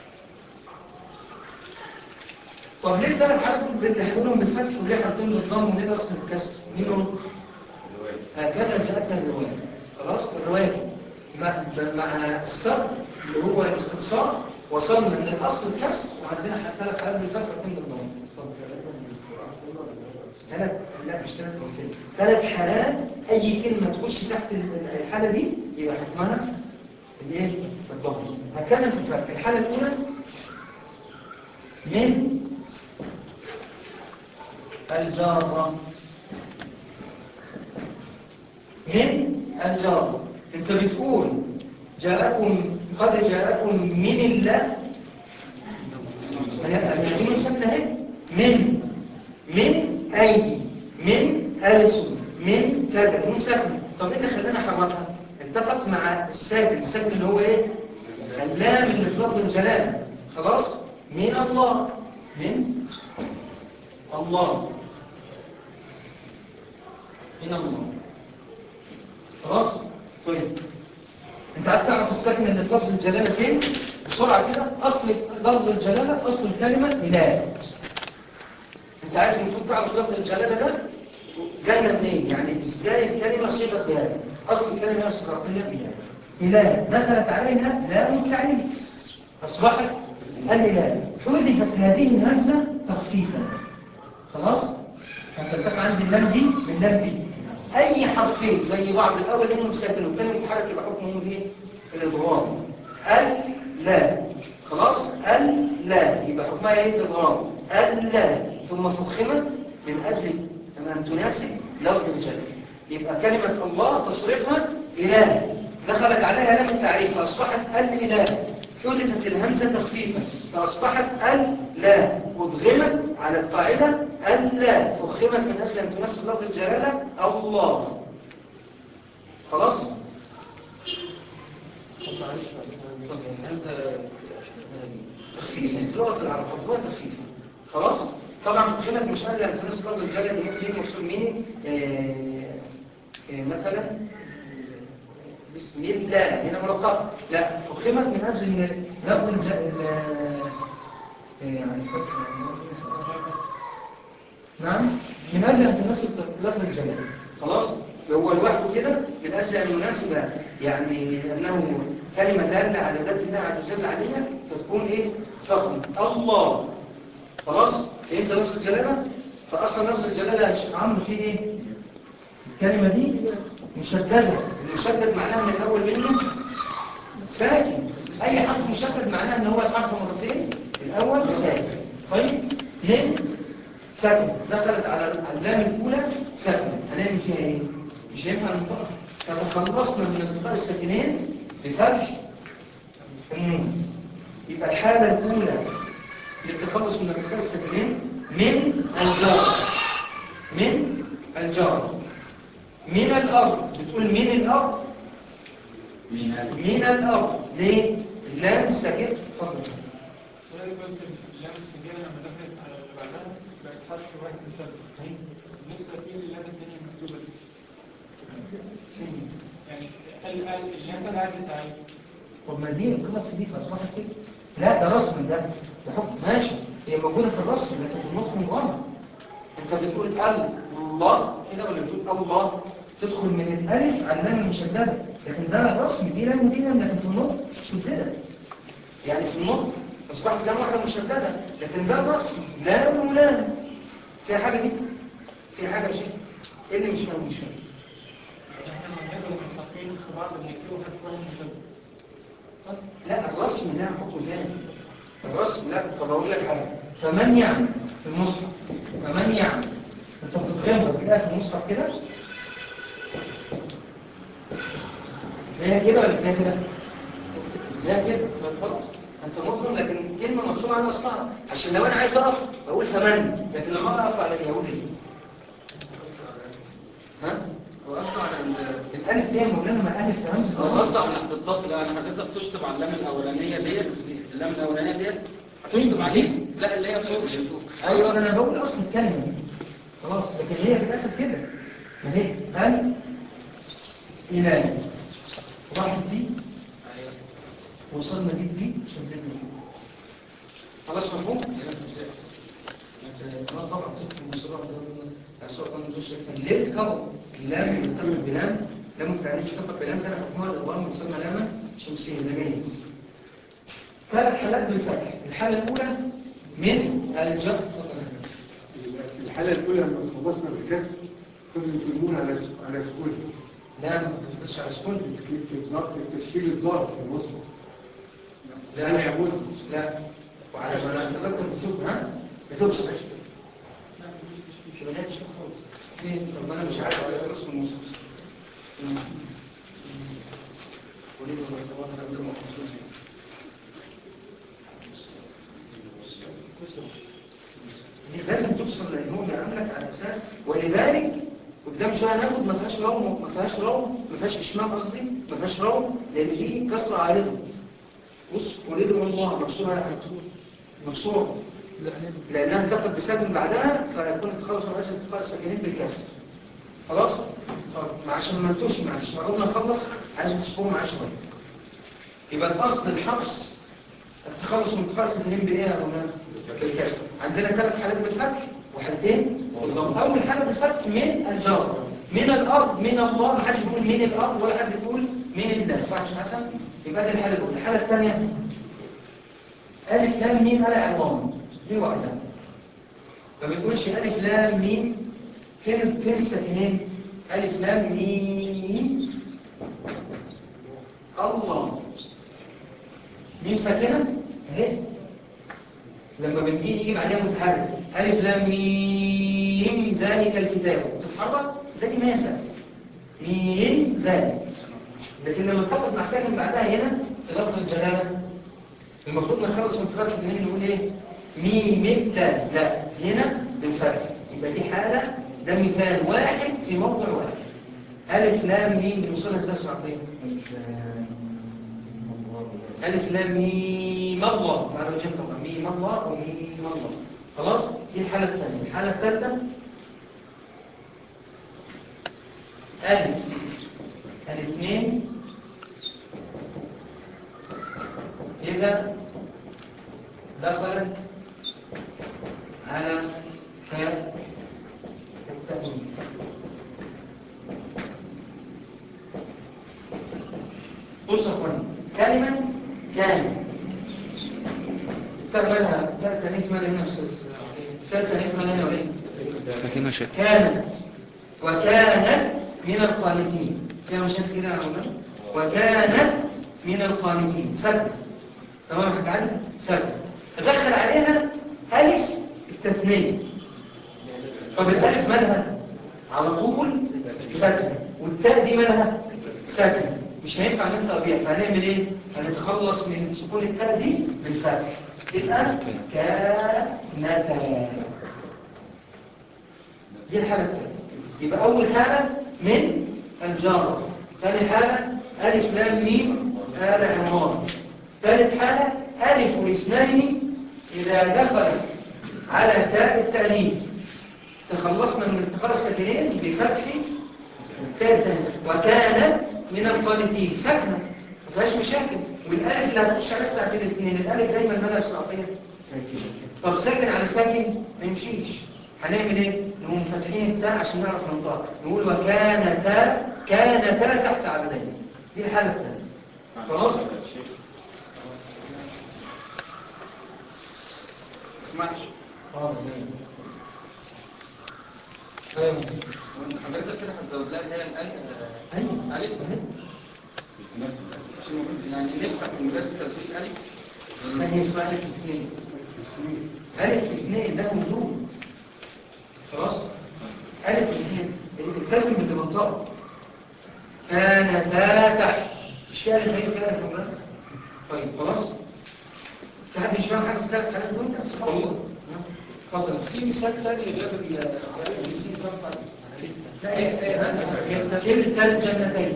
طب ليه الثلاث حالات دول اللي هنقولهم بالفتح وليه حالتين بالضم وليه الاصل بالكسر مين يرد هكذا جاءتنا الروايه خلاص الروايه دي مع, مع السبب اللي هو الاستقصاء وصلنا من الاصل الكسر وعندنا ثلاث حالات بالفتح واثنين بالضم ثلاث لا مش ثلاث امثله ثلاث حالات اي كلمه تخش تحت ال- الحاله دي يبقى حكمها الايه الضم هكمل في الفتح الحاله الاولى من الجاره من الجار انت بتقول جاءكم قد جاءكم من الله هي دي مثنى اهي من من ايدي من ألسن من كذا من ساكن طب ايه اللي خلانا احركها التقت مع الساكن الساكن اللي هو ايه اللام اللي في لفظ الجلاله خلاص من الله من الله من الله خلاص طيب انت عايز تعرف الساكن اللي في لفظ الجلاله فين بسرعه كده اصل لفظ الجلاله اصل الكلمه اله انت عايز المفروض تعرف لفظ الجلاله ده جاينا منين يعني ازاي الكلمه صيغت بهذا اصل الكلمه نفس العربيه اله اله دخلت عليها لام التعريف اصبحت الاله حذفت هذه الهمزه تخفيفا خلاص هتلتقى عندي اللام دي باللام دي اي حرفين زي بعض الاول منهم ساكن والثاني متحرك يبقى حكمهم ايه الادغام ال لا خلاص ال لا يبقى حكمها ايه الادغام ال لا ثم فخمت من اجل ان تناسب لفظ الجلال يبقى كلمه الله تصرفها اله دخلت عليها لام التعريف فاصبحت الاله حذفت الهمزه تخفيفا فاصبحت ال لا ادغمت على القاعده ألا فخمت من أجل أن تناسب لفظ الجلالة الله خلاص؟ طب معلش بقى، الهمزه تخفيفا في لغة العرب حطوها تخفيفا خلاص؟ طبعا فخمت مش أجل أن تناسب لفظ الجلالة اللي ممكن يجي مفصول مين آه، آه، مثلا بسم الله هنا ملقبة لا فخمت من أجل أن لفظ الجلالة يعني نعم من أجل أن تناسب لفظ الجلال خلاص هو لوحده كده من أجل أن يناسب يعني أنه كلمة دالة على ذات الله عز وجل عليها فتكون إيه فخم الله خلاص فهمت لفظ الجلالة فأصلا لفظ الجلالة يا شيخ عمرو فيه إيه الكلمة دي مشددة المشدد معناها من الأول منه ساكن أي حرف مشدد معناه أن هو الحرف مرتين الأول ساكن طيب من سكن دخلت على اللام الأولى سكن هنعمل فيها إيه؟ مش هينفع ننطقها فتخلصنا من انتقاء الساكنين بفتح النون يبقى الحالة الأولى للتخلص من انتقاء الساكنين من الجار من الجار من الأرض بتقول من الأرض من الأرض ليه؟ اللام ساكن اتفضل ولذلك قلت اللام السجالة لما دخلت على اللي بعدها بقت حرف واحد مشدد لسه في اللام التانية مكتوبة دي. يعني ال ال اللام ده عادي تعين طب ما دي غلط في دي فاصبحت كده لا ده رسم ده ده حكم ماشي هي موجوده في الرسم لكن في النطق غلط انت بتقول ال الله كده ولا بتقول الله تدخل من الالف على اللام المشدده لكن ده رسم دي لام ودي لام لكن في النطق شددت يعني في النطق اصبحت لام واحده مشدده لكن ده رسم لام ولام في حاجه دي في حاجه شيء ايه اللي مش فاهم مش فاهم احنا لما نضرب الحرفين في بعض بنكتبوا حرف واحد مشدد صح؟ لا الرسم ده حكم تاني الرسم لا طب اقول لك حاجه فمن يعمل في المصحف فمن يعمل انت بتضغمها بتلاقيها في المصحف كده تلاقيها كده ولا تلاقيها كده تلاقيها كده طب خلاص انت مضغم لكن كلمه مرسومه على اصلها عشان لو انا عايز اقف بقول فمن لكن لما اقف على دي اقول ايه ها وقفت على ال- الالف دي مولانا ما الف في همزه هو قصدي على الضغط ده انا حضرتك تشطب على اللام الاولانيه ديت اللام الاولانيه ديت هتشطب عليها لا اللي هي فوق اللي فوق ايوه انا بقول اصل الكلمه دي خلاص لكن هي في الاخر كده ما هي هل الى راحت دي وصلنا دي دي شددنا دي خلاص مفهوم اه طبعا تدخل المصطلح ده السؤال ده مدوش ليه الكبر اللام يرتبط بلام لام التعريف يرتبط بلام كان حكمها الادوار مسمى لامه شمسيه ده جايز ثلاث حالات بالفتح الحاله الاولى من الجر الحالة الأولى لما خلصنا بالكسر كنا نسمون على على سكون لا ما تفتش على سكون في الظهر التشكيل الظاهر في الوسط لا لا يعود لا وعلى ما تذكر بالسوق ها بتوصل مش بنات شو خالص فين طب انا مش عارف على رسم الموسيقى وليه ما انا عندكم محفوظ لازم توصل لان هو بيعاملك على اساس ولذلك قدام شويه ناخد ما فيهاش روم ما فيهاش روم ما فيهاش اشمام قصدي ما فيهاش روم لان دي كسره عارضه بص ولد الله مكسوره ولا مكسوره مكسوره لانها التقت بساكن بعدها فيكون التخلص من اجل اتخاذ الساكنين بالكسر خلاص طب عشان ما نتوش معلش قربنا نخلص عايز تصبروا معايا شويه يبقى الاصل الحفظ التخلص من اتخاذ الساكنين بايه يا مولانا بالكسر عندنا ثلاث حالات بالفتح وحالتين بالضم اول حاله بالفتح من الجار من الارض من الله ما حدش يقول من الارض ولا حد يقول من الله صح يا شيخ حسن يبقى دي الحاله الاولى الحاله الثانيه الف لام ميم الا عنوان دي واحده ما بنقولش الف لام ميم فين فين الساكنين الف لام ميم الله ميم ساكنه اهي لما بنجي نيجي بعدها متحرك الف لام ميم ذلك الكتاب تتحرك زي ما هي ساكنه ميم ذلك لكن لما تاخد مع ساكن بعدها هنا في لفظ الجلاله المفروض نخلص من اتخاذ الساكنين نقول ايه ميم الدال لا هنا بالفتح يبقى دي حاله ده مثال واحد في موضع واحد الف لام ميم بنوصلها ازاي يا عطيه ألف لام ميم الله على وجه طبعا ميم الله أو ميم الله خلاص دي الحالة الثانية الحالة الثالثة ألف الاثنين إذا دخلت على تاء التأنيث بص يا اخوانا كلمة كان تقبلها تأتنيث ما لنا أستاذ تأتنيث ما لنا وإيه ساكنة شك كانت وكانت من القانتين فيها مشاكل كده يا مولانا وكانت من القانتين سكن تمام يا حاج علي سكن تدخل عليها ألف التثنية طب الألف مالها على طول سكن والتاء دي مالها سكن مش هينفع ننطق بيها فهنعمل ايه هنتخلص من سكون التاء دي بالفتح يبقى كانتا دي الحالة الثالثة يبقى أول حالة من الجار ثاني حالة ألف لام ميم آل عمران ثالث حالة ألف الاثنين إذا دخلت على تاء التأنيث تخلصنا من التقاء الساكنين بفتح التاء الثانية وكانت من القانتين ساكنة ما فيهاش مشاكل والالف اللي هتخش عليها بتاعت الاثنين الالف دايما مالها في ساقيه طب ساكن على ساكن ما يمشيش هنعمل ايه نقوم فاتحين التاء عشان نعرف ننطقها نقول وكانتا كانتا تحت عبدين دي الحاله الثالثه خلاص اسمعش حاضر ايوه وانت حضرتك كده هتزود لها اللي هي الالف ايوه الف اهي عشان المفروض يعني نفتح من غير تسويق الف هي اسمها الف اثنين الف اثنين ده وجود خلاص الف اثنين التزم باللي منطقه كانتا تحت مش في الف هي في الف ولا طيب خلاص في حد مش فاهم حاجه في الثلاث حالات دول سبحان الله اتفضل في مثال تاني غير ال- السين فتحة لا ايه ايه كلتا الجنتين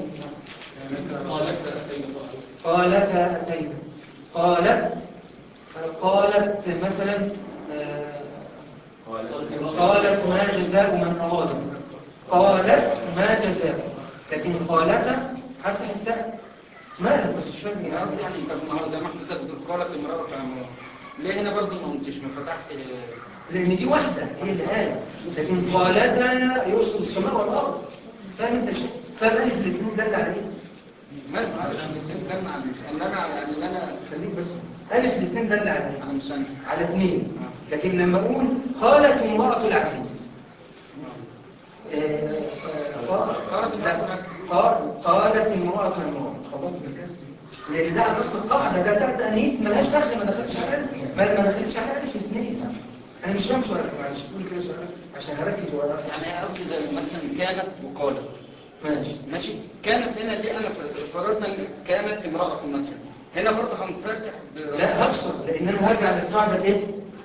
قالتا أتينا قالت قالت مثلا آه، قالت ما جزاء من أراد قالت ما جزاء لكن قالت هفتح التاء مالك بس مش فاهم انا قصدي يعني طب ما هو زي ما حضرتك بتقول قالت امرأة عمران ليه هنا برضه ما قمتش ما فتحت لأن دي واحدة هي اللي قالت لكن قالتا يقصد السماء والأرض فاهم انت شيء فاهم ألف الاثنين دل على ايه؟ ما معلش انا على اللي انا يعني اللي انا خليك بس ألف الاثنين دل على ايه؟ انا مش فاهم على اثنين لكن لما اقول قالت امرأة العزيز آه، آه، قالت امرأة لا، قال- قالت امرأة عمران خلصت بالكسر لان ده على اصل القاعده ده تحت انيث ملهاش دخل ما دخلتش على الف ما ما دخلتش على الف اثنين انا مش فاهم سؤالك معلش قول كده سؤالك عشان هركز وأعرف. يعني قصدي ده مثلا كانت وقالت ماشي ماشي كانت هنا دي انا ف- فرضنا إن كانت امرأة مثلا هنا برضه هنفتح ب- لا هفصل لان انا هرجع للقاعده ايه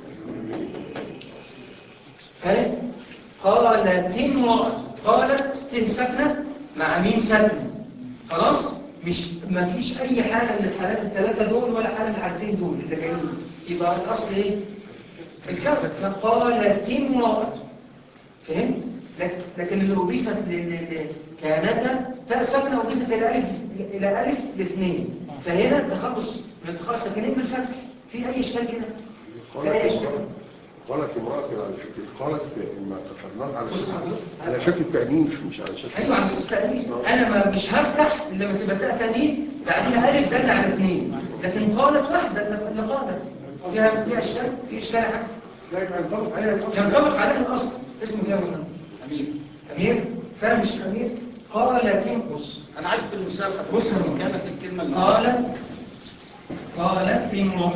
فاهم قالت امرأة قالت ت ساكنه مع ميم ساكنه خلاص مش ما فيش اي حاله من الحالات الثلاثه دول ولا حاله من الحالتين دول اللي جايين يبقى الاصل ايه الكسر فقالت امرأة فهمت لك- لكن اللي اضيفت ل- ل- ل- كانتا تاء ساكنه اضيفت الى الف الى الف الاثنين فهنا التخلص من التقاء الساكنين بالفتح في اي اشكال كده في اي اشكال قالت امرأة على شكل قالت ما كتبناه على بص شكل حضرتك على شكل التأنيث مش على شكل ايوه على اساس تأنيث انا ما مش هفتح الا لما تبقى تاء تأنيث بعدها الف دل على اثنين لكن قالت واحده اللي اللي قالت فيها فيها اشكال في اشكال يا حاج لا يبقى ينطبق عليها الأصل. ينطبق عليه الاصل اسمه كده ولا أمير امير فاهم مش امير قالت انقص انا عارف بالمثال حضرتك بص يا ماما. كانت الكلمة اللي قالت قالت امرأة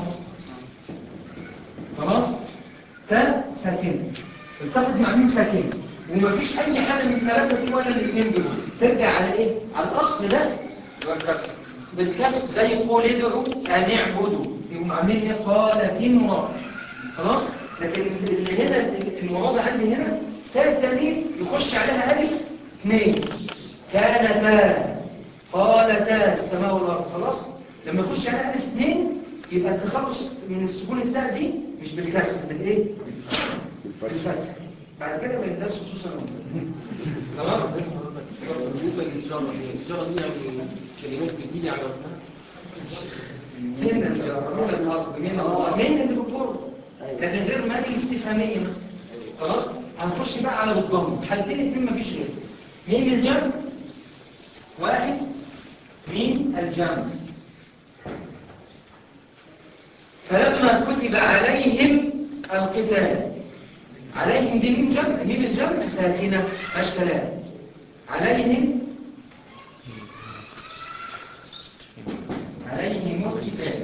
خلاص تاء ساكنة التقت مع ميم ساكنة ومفيش أي حاجة من الثلاثة دي ولا الاثنين دول ترجع على إيه؟ على الأصل ده والكسر بالكسر زي قول ادعوا أن اعبدوا يقوم عاملين إيه؟ قالت امرأة خلاص؟ لكن اللي هنا المراد عندي هنا تاء التانيث يخش عليها ألف اثنين كانتا قالتا السماء والأرض خلاص؟ لما يخش عليها ألف اثنين يبقى التخلص من السكون التاء دي مش بالكسر بالايه؟ بالفتح بعد كده ما يبداش خصوصا خلاص؟ بالنسبة للإشارة دي الإشارة دي يعني كلمات بتيجي على وزنها من الجار من الارض من الله من اللي بالجر لكن غير ما الاستفهاميه مثلا خلاص هنخش بقى على بالضم حالتين اتنين مفيش غير ميم الجمع واحد ميم الجمع فلما كتب عليهم القتال عليهم دي ميم جمع ميم الجمع ساكنه فيهاش كلام عليهم عليهم القتال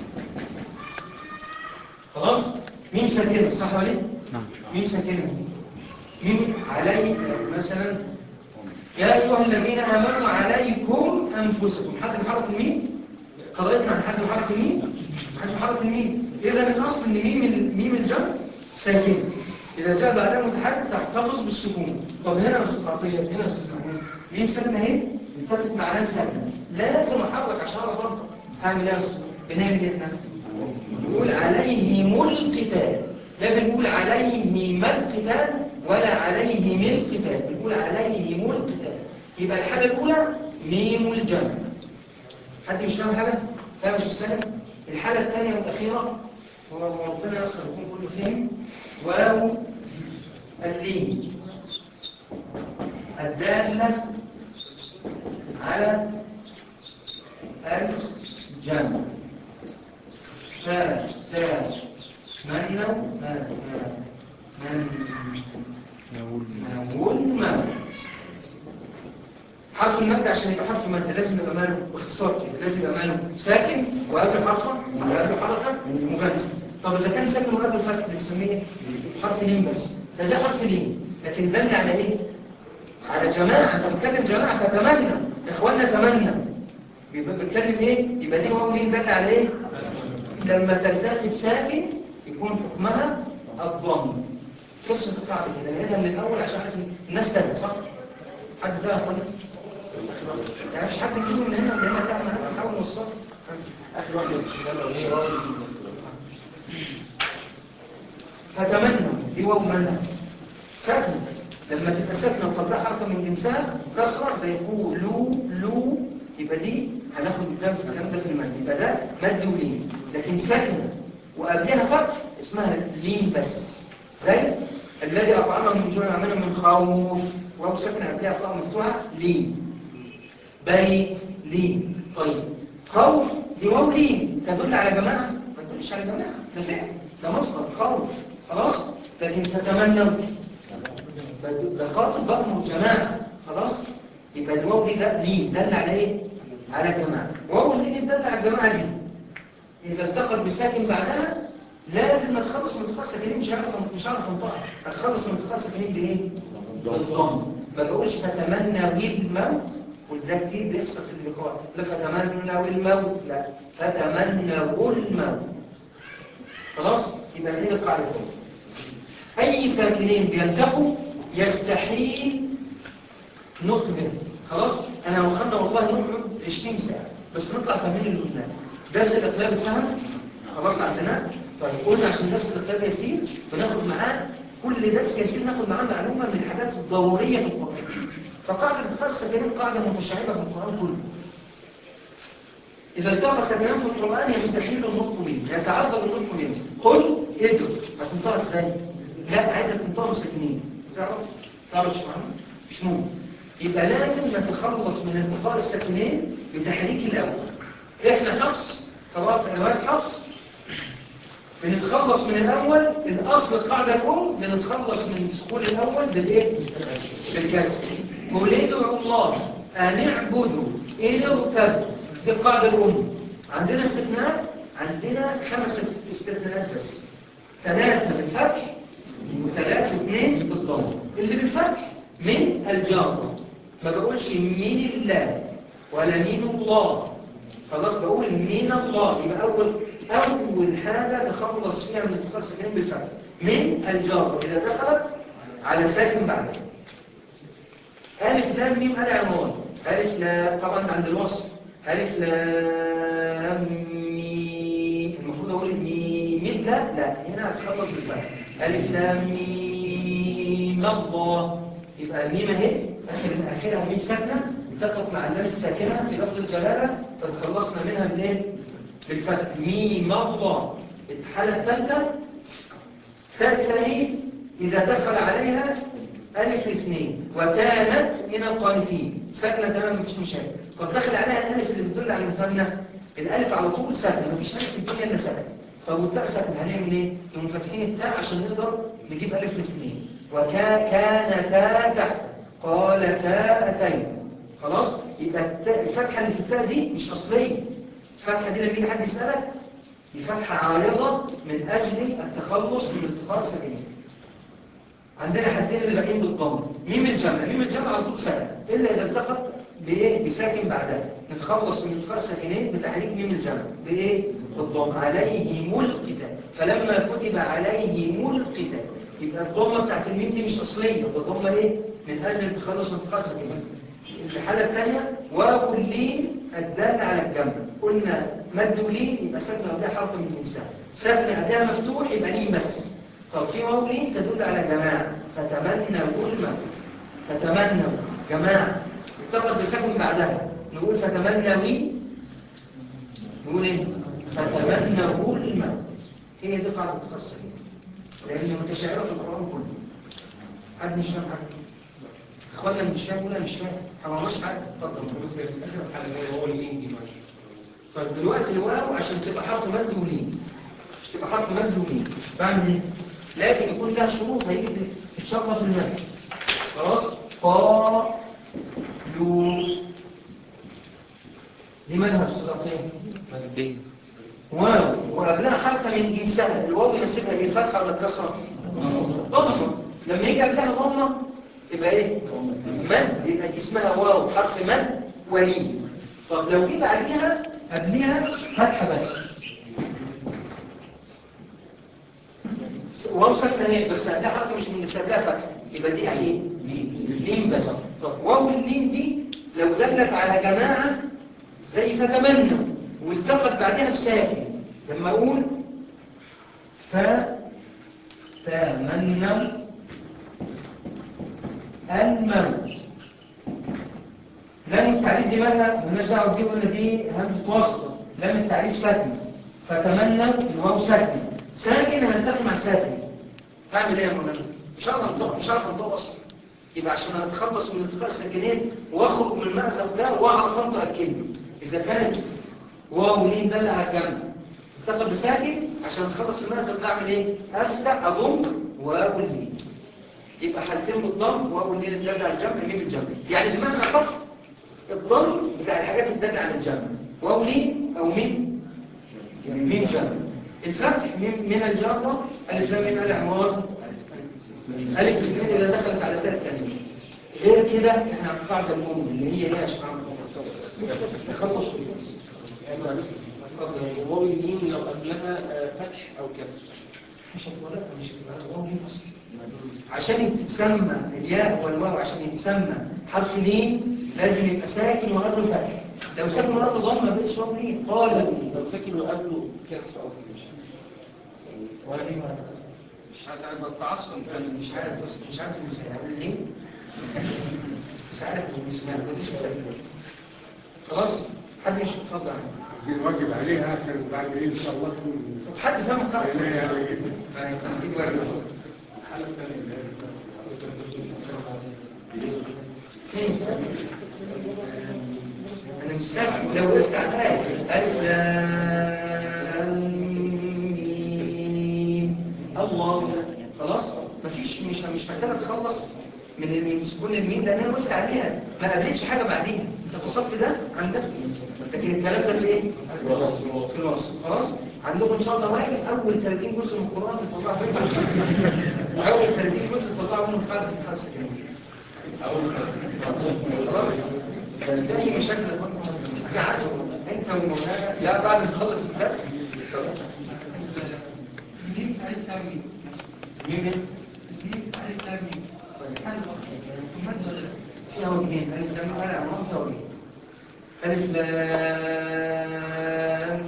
خلاص ميم ساكنه صح ولا ايه ميم ساكنه ميم علي مثلا يا ايها الذين امنوا عليكم انفسكم حد بيحرك الميم قرأتنا عن حد بيحرك الميم محدش بيحرك الميم اذا الاصل ان ميم ال- ميم الجمع ساكنه اذا جاء بعدها متحرك تحتفظ بالسكون طب هنا يا استاذ عطيه هنا يا استاذ محمود ميم ساكنه اهي التفت مع لام ساكنه لازم احرك عشان اعرف انطق هعمل ايه يا استاذ بنعمل ايه احنا نقول عليهم القتال لا بنقول عليهم القتال ولا عليهم القتال بنقول عليهم القتال يبقى الحالة الأولى ميم الجمع حد مش فاهم حاجة؟ فاهم مش سالم؟ الحالة الثانية والأخيرة وربنا يسر يكون كله فهم واو اللين الدالة على الجمع فا تا منو ما ما من نقول ما حرف المد عشان يبقى حرف مد لازم يبقى ماله باختصار كده لازم يبقى ماله ساكن وقبل حرفه وقبل حركه مجانسه طب اذا كان ساكن وقبل فتح بنسميه إيه؟ حرف لين بس فده حرف لين لكن دل على ايه على جماعه انت بتكلم جماعه فتمنى يا اخوانا تمنى يبقى بتكلم ايه يبقى دي واو لين دل على ايه لما تلتقي بساكن يكون حكمها الضم خلصت القاعده كده نعيدها من الاول عشان اعرف إن الناس تاهت صح حد تاه يا اخوانا يعني مفيش حد يجيبه من هنا لان ده احنا هنحاول نوصله اخر واحده بس كده لو هي واو دي بس فتمنى دي واو منى ساكنه لما تبقى ساكنه وقبلها حركه من جنسها كسره زي قو لو لو يبقى دي هناخد قدام في الكلام ده في المد يبقى ده مد ولين لكن ساكنه وقبلها فتح اسمها لين بس زي الذي اطعمهم من جوع وامنهم من خوف واو ساكنه قبلها خاء مفتوحه لين بيت لين طيب خوف دي واو لين تدل على جماعه ما تدلش على جماعه ده فعل ده مصدر خوف خلاص لكن تتمنوا ده خاطب بأمر جماعة خلاص يبقى الواو دي ده لين دل على ايه على الجماعة واو اللين دل على الجماعة دي إذا التقت بساكن بعدها لازم نتخلص من انتقاء الساكنين مش هعرف مش هعرف انطقها هتخلص من انتقاء الساكنين بايه بالضم ما بقولش فتمنى الموت وده كتير بيحصل في اللقاء لا فتمنى الموت لا فتمنى الموت خلاص يبقى هي القاعده الثانيه اي ساكنين بيلتقوا يستحيل نطق بهم خلاص انا وخلنا والله نقعد 20 ساعه بس نطلع فاهمين اللي قلناه درس الاقلاب اتفهم خلاص عندنا طيب قلنا عشان درس الاقلاب يسير بناخد معاه كل درس يسير ناخد معاه معلومه من الحاجات الضروريه في القران فقاعده التقاء الساكنين قاعده متشعبه في القران كله إذا التقى ساكنان في القرآن يستحيل النطق منه يتعذر النطق منه قل ادعو هتنطقها ازاي؟ لا عايزة تنطقها ساكنين تعرف؟ تعرف مش معنى؟ مش ممكن يبقى لازم نتخلص من انتقاء الساكنين بتحريك الأول احنا حفص قراءة رواية حفص بنتخلص من الأول الأصل القاعدة الأم بنتخلص من السكون الأول بالإيه؟ بالكسر قل ادعوا الله أن اعبدوا إن ارتبوا دي القاعدة الأم عندنا استثناءات عندنا خمس استثناءات بس ثلاثة بالفتح وثلاثة واثنين بالضم اللي بالفتح من الجارة ما بقولش من الله ولا من الله خلاص بقول من الله يبقى أول أول حاجة تخلص فيها من التقاء الساكنين بالفتح من الجارة إذا دخلت على ساكن بعدها ألف لام ميم ألف عنوان ألف لام طبعا عند الوصف ألف لام ميم المفروض أقول ميم لا لا هنا هتخلص بالفتح ألف لام ميم الله يبقى الميم اهي آخر آخرها ميم ساكنة التقت مع اللام الساكنة في لفظ الجلالة فتخلصنا منها بالايه؟ بالفتح ميم الله الحالة الثالثة تاء التأنيث إذا دخل عليها ألف الاثنين وكانت من القانتين ساكنة تمام مفيش مشاكل طب دخل عليها الألف اللي بتدل على المثنى الألف على طول ساكنة مفيش ألف في الدنيا إلا ساكنة طب والتاء ساكنة هنعمل إيه؟ يقوم فاتحين التاء عشان نقدر نجيب ألف الاثنين وكانتا تحت قالتا أتين خلاص؟ يبقى التاء الفتحة اللي في التاء دي مش أصلية الفتحة دي لما يجي حد يسألك دي فتحة عارضة من أجل التخلص من التقاء ساكنين عندنا حاجتين اللي باقيين بالضم ميم الجمع ميم الجمع على طول ساكن الا اذا التقت بايه بساكن بعدها نتخلص من التقاء الساكنين بتحريك ميم الجمع بايه بالضم عليهم القتال فلما كتب عليهم القتال يبقى الضمه بتاعت الميم دي مش اصليه ده ضمه ايه من اجل التخلص من التقاء الساكنين الحاله الثانيه واو اللين الدال على الجمع قلنا مد ولين يبقى ساكنه قبلها حرف من الانسان ساكنه قبلها مفتوح يبقى لين بس طب في واو لين تدل على جماعة فتمنوا الموت فتمنوا جماعة اتقل بسكن بعدها نقول فتمنوا نقول ايه فتمنوا الموت هي دي قاعدة التخصص لأن متشعرة في القرآن كله حد مش فاهم حاجه اخوانا اللي مش فاهم ولا مش فاهم احنا ما عملناش حاجه اتفضل بس اخر حاجه هو اللين دي ماشي طيب دلوقتي الواو عشان تبقى حرف مد ولين مش تبقى حرف مد ولين بعمل ايه لازم يكون لها شروط هيجي تتشرح في المد خلاص فا لو دي مالها يا استاذ عطيه مادية واو وقبلها حركه من جنسها الواو يناسبها ايه الفتحه ولا الكسره ضمه لما يجي قبلها ضمه تبقى ايه مد يبقى دي اسمها واو حرف مد ولين طب لو جه بعديها قبلها فتحه بس واو ساكنه اهي بس قبلها حركه مش من قبلها فتحه يبقى دي ايه لين بس طب واو اللين دي لو دلت على جماعه زي فتمنى والتقت بعدها بساكن لما اقول فتمنى الموت لام التعريف دي مالها مالناش دعوه دي ولا دي همزه وصل لام التعريف ساكنه فتمنى الواو ساكنه ساكن هنتفق مع ساكن اعمل ايه يا مولانا مش هعرف انطق مش هعرف انطق اصلا يبقى عشان اتخلص من التقاء الساكنين واخرج من المأزق ده واعرف انطق الكلمه اذا كانت واو لين دل على الجمع التقى بساكن عشان اتخلص من المأزق ده اعمل ايه افتح اضم واو لين يبقى حالتين بالضم واو لين الدل على الجمع ميم الجمع يعني بمعنى صح الضم بتاع الحاجات الدالة على الجمع واو لين او ميم ميم جمع الفتح من من الجرة ألف لام ميم العمران ألف الاثنين إذا دخلت على تاء التانية غير كده احنا على القاعدة الأم اللي هي ايه يا شباب تخلص واو اليمين لو قبلها آه، فتح او كسر مش هتبقى مش هتبقى واو لين أصلا عشان تتسمى الياء والواو عشان يتسمى حرف لين لازم يبقى ساكن وقبله فتح لو ساكن وقبله ضم ما بقتش واو لين قال لو ساكن وقبله كسر قصدي مش ولا لين ولا مش هتبقى التعصب كان مش عارف بس مش عارف المثال هقول ليه مش عارف المثال مفيش مثال خلاص حد مش اتفضل عايزين نواجب عليها عشان بعد ايه ان شاء الله تكون طب حد فاهم القاعده عينيا يعني يعني كان في واحد فين السبب انا مش سامع لو وقفت على الايه الف لام ميم الله خلاص مفيش مش مش محتاجه تخلص من من سكون الميم لان انا وقفت عليها ما قابلتش حاجه بعديها انت فصلت ده عندك لكن الكلام ده في ايه في الوصف خلاص عندكم ان شاء الله واحد اول 30 جزء من القران تطلعوا منهم اول 30 جزء تطلعوا منهم قاعده الخمسه كده خلاص ده اي مشاكل يا فندم. انا عارف انت ومولانا لا بعد ما نخلص الدرس مين فيها وجهين الف لام ميم العمران فيها وجهين الف لام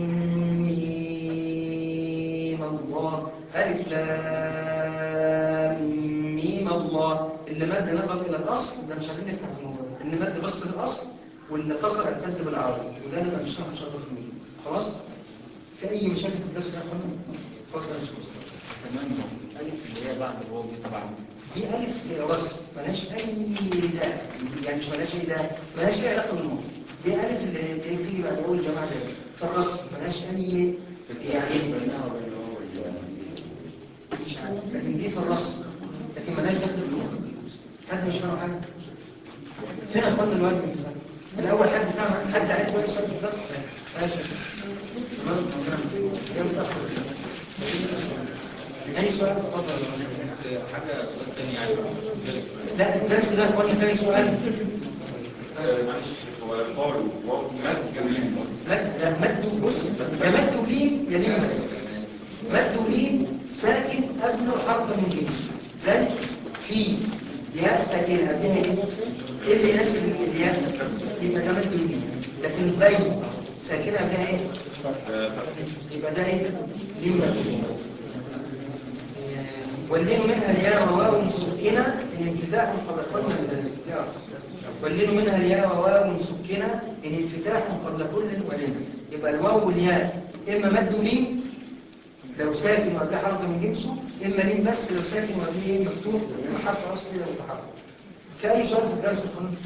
ميم الله الف لام ميم الله اللي مد نظر الى الاصل ده مش عايزين نفتح الموضوع ده. اللي مد بص للاصل واللي قصر التد بالعربي وده نبقى نشرح ان شاء الله في الميم خلاص في اي مشاكل في الدرس يا اخوانا اتفضل يا شيخ مصطفى تمام ألف اللي هي بعد الواو دي طبعا دي ألف رسم ملهاش أي ده يعني مش ملهاش أي ده ملهاش أي علاقة بالموضوع دي ألف اللي اللي بتيجي بعد أول جماعة ده في الرسم ملهاش أي يعني مش عارف لكن دي في الرسم لكن ملهاش دخل في الموضوع حد مش فاهم حاجة فين أقل الواجب في الفرق؟ الأول حد فاهم حد عارف كويس في الدرس ماشي تمام تمام متأخر أي سؤال تفضل حاجة سؤال تاني يعني مختلف شوية. لا الدرس ده يا اخواني ثاني سؤال آه، معلش هو قالوا واو مد جميل مد ده مد بص يا مد ولين يا لين بس مد ولين ساكن قبله حرف من جنسه زي في ياء ساكنه قبلها ايه؟ ايه اللي يناسب الياء يبقى ده مد ولين لكن بي ساكنه قبلها ايه؟ يبقى ده ايه؟ لين بس واللين منها الياء وواو سكنة إن انفتاح قد قلنا من الاستياس واللين منها الياء وواو سكنة إن انفتاح قبل كل ولين يبقى الواو والياء إما مد ولين لو ساكن وقبلها حركه من جنسه اما لين بس لو ساكن وقبلها ايه مفتوح يبقى حرف اصلي لو متحرك في اي سؤال في الدرس القانوني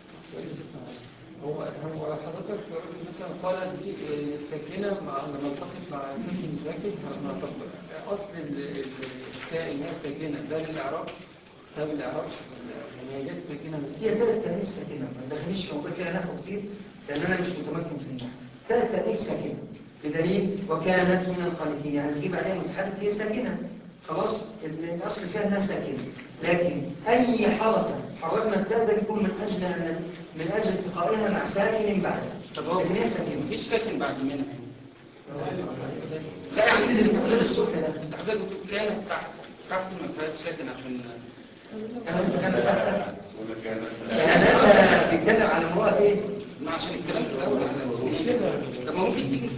هو هو حضرتك مثلا قال دي آه، ساكنه مع لما التقط مع ساكن ساكن هنطبق اصل ال- ال- التاء اللي هي ساكنه ده للاعراب سبب الاعراب يعني هي جت ساكنه من هي ثلاث تأنيث ساكنة ما تدخليش في موضوع فيها نحو كتير لأن أنا مش متمكن في النحو ثلاث تأنيث ساكنة بدليل وكانت من القانتين يعني تجيب عليها متحرك هي ساكنة خلاص ال- الأصل فيها أنها ساكنة لكن أي حركة حركنا التاء ده بيكون من أجل أن من أجل التقائها مع ساكن بعدها طب هو لكن هي ساكنة مفيش ساكن بعد منها لا يعني اللي بتقول الصبح ده انت حضرتك بتقول كانت تحت تحت ما فيهاش ساكن عشان أنا قلت كانت تحت ولا كان كانت بيتكلم على امرأة إيه؟ ما عشان الكلام في الاول طب ما ممكن تيجي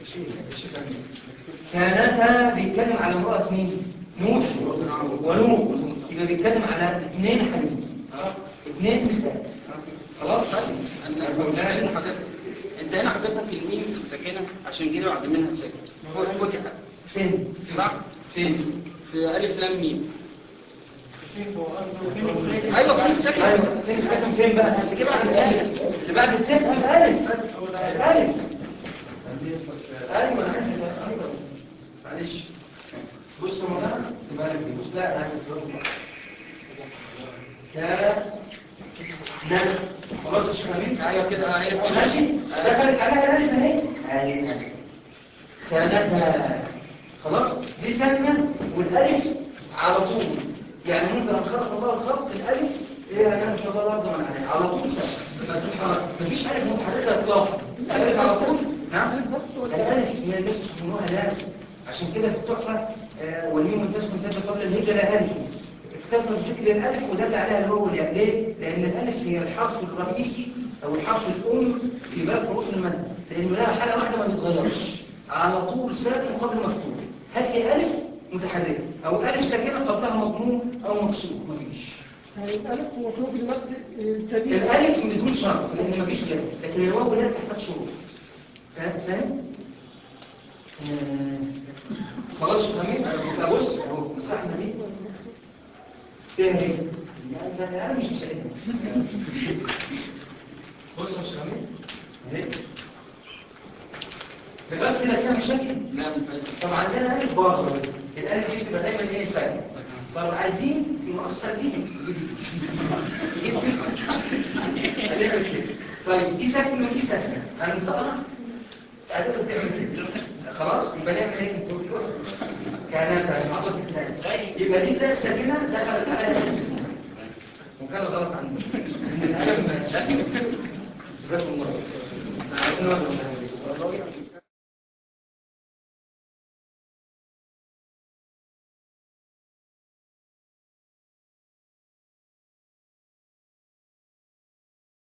كانتا بيتكلم على امرأة مين؟ نوح ونوح يبقى بيتكلم على اثنين حريم اثنين نساء خلاص انا بقولها لان حضرتك انت هنا حضرتك الميم الساكنه عشان جه بعد منها ساكن فتحت فين؟ صح فين؟ في الف لام ميم فين هو قصده فين الساكن ايوه في الساكن ايوه فين الساكن فين بقى؟ اللي جه بعد الالف اللي بعد التاء الالف الالف ايوه انا عايز ايوه معلش بص يا مولانا تبقى لك بص لا انا عايز اتفرج كان ناس خلاص يا شيخ امين ايوه كده ايوه ماشي دخلت عليها الالف اهي ايوه كانتها خلاص دي ساكنه والالف على طول يعني منذ ان خلق الله الخلق الالف ايه انا ان شاء الله برضه من عليها على طول ساكنه ما تتحرك مفيش الف متحركه اطلاقا الالف على طول نعم الالف هي التي تسكنوها لازم عشان كده في التحفه آه، والميم تسكن تبدا قبل الهجره الف اكتفى بذكر الالف ودل عليها الواو والياء ليه؟ لان الالف هي الحرف الرئيسي او الحرف الام في باب حروف المد لانه لها حاله واحده ما بيتغيرش على طول ساكن قبل مفتوح هل هي الف متحركه او الف ساكنه قبلها مضموم او مكسور مفيش يعني الالف هو حروف المد التاليه الالف بدون شرط لان مفيش كده لكن الواو والياء تحتاج شروط فاهم فاهم آه، خلاص فاهمين انا بص اهو مسحنا دي ايه هي يعني ده انا مش مساعدني بص يا شيخ امين اهي دلوقتي كده فيها مشاكل لا مفيش. طب عندنا الف برضه الالف دي بتبقى دايما ايه ساكنه طب عايزين في مؤثر دي هنعمل كده. طيب دي ساكنه ودي ساكنه هننطقها هتقدر تعمل كده خلاص يبقى نعمل ايه انتوا بتقولوا كانت المعضله الثانيه يبقى دي ده الساكنه دخلت عليها الألف. وكان غلط عندي الالف ما جزاكم الله عايزين نقعد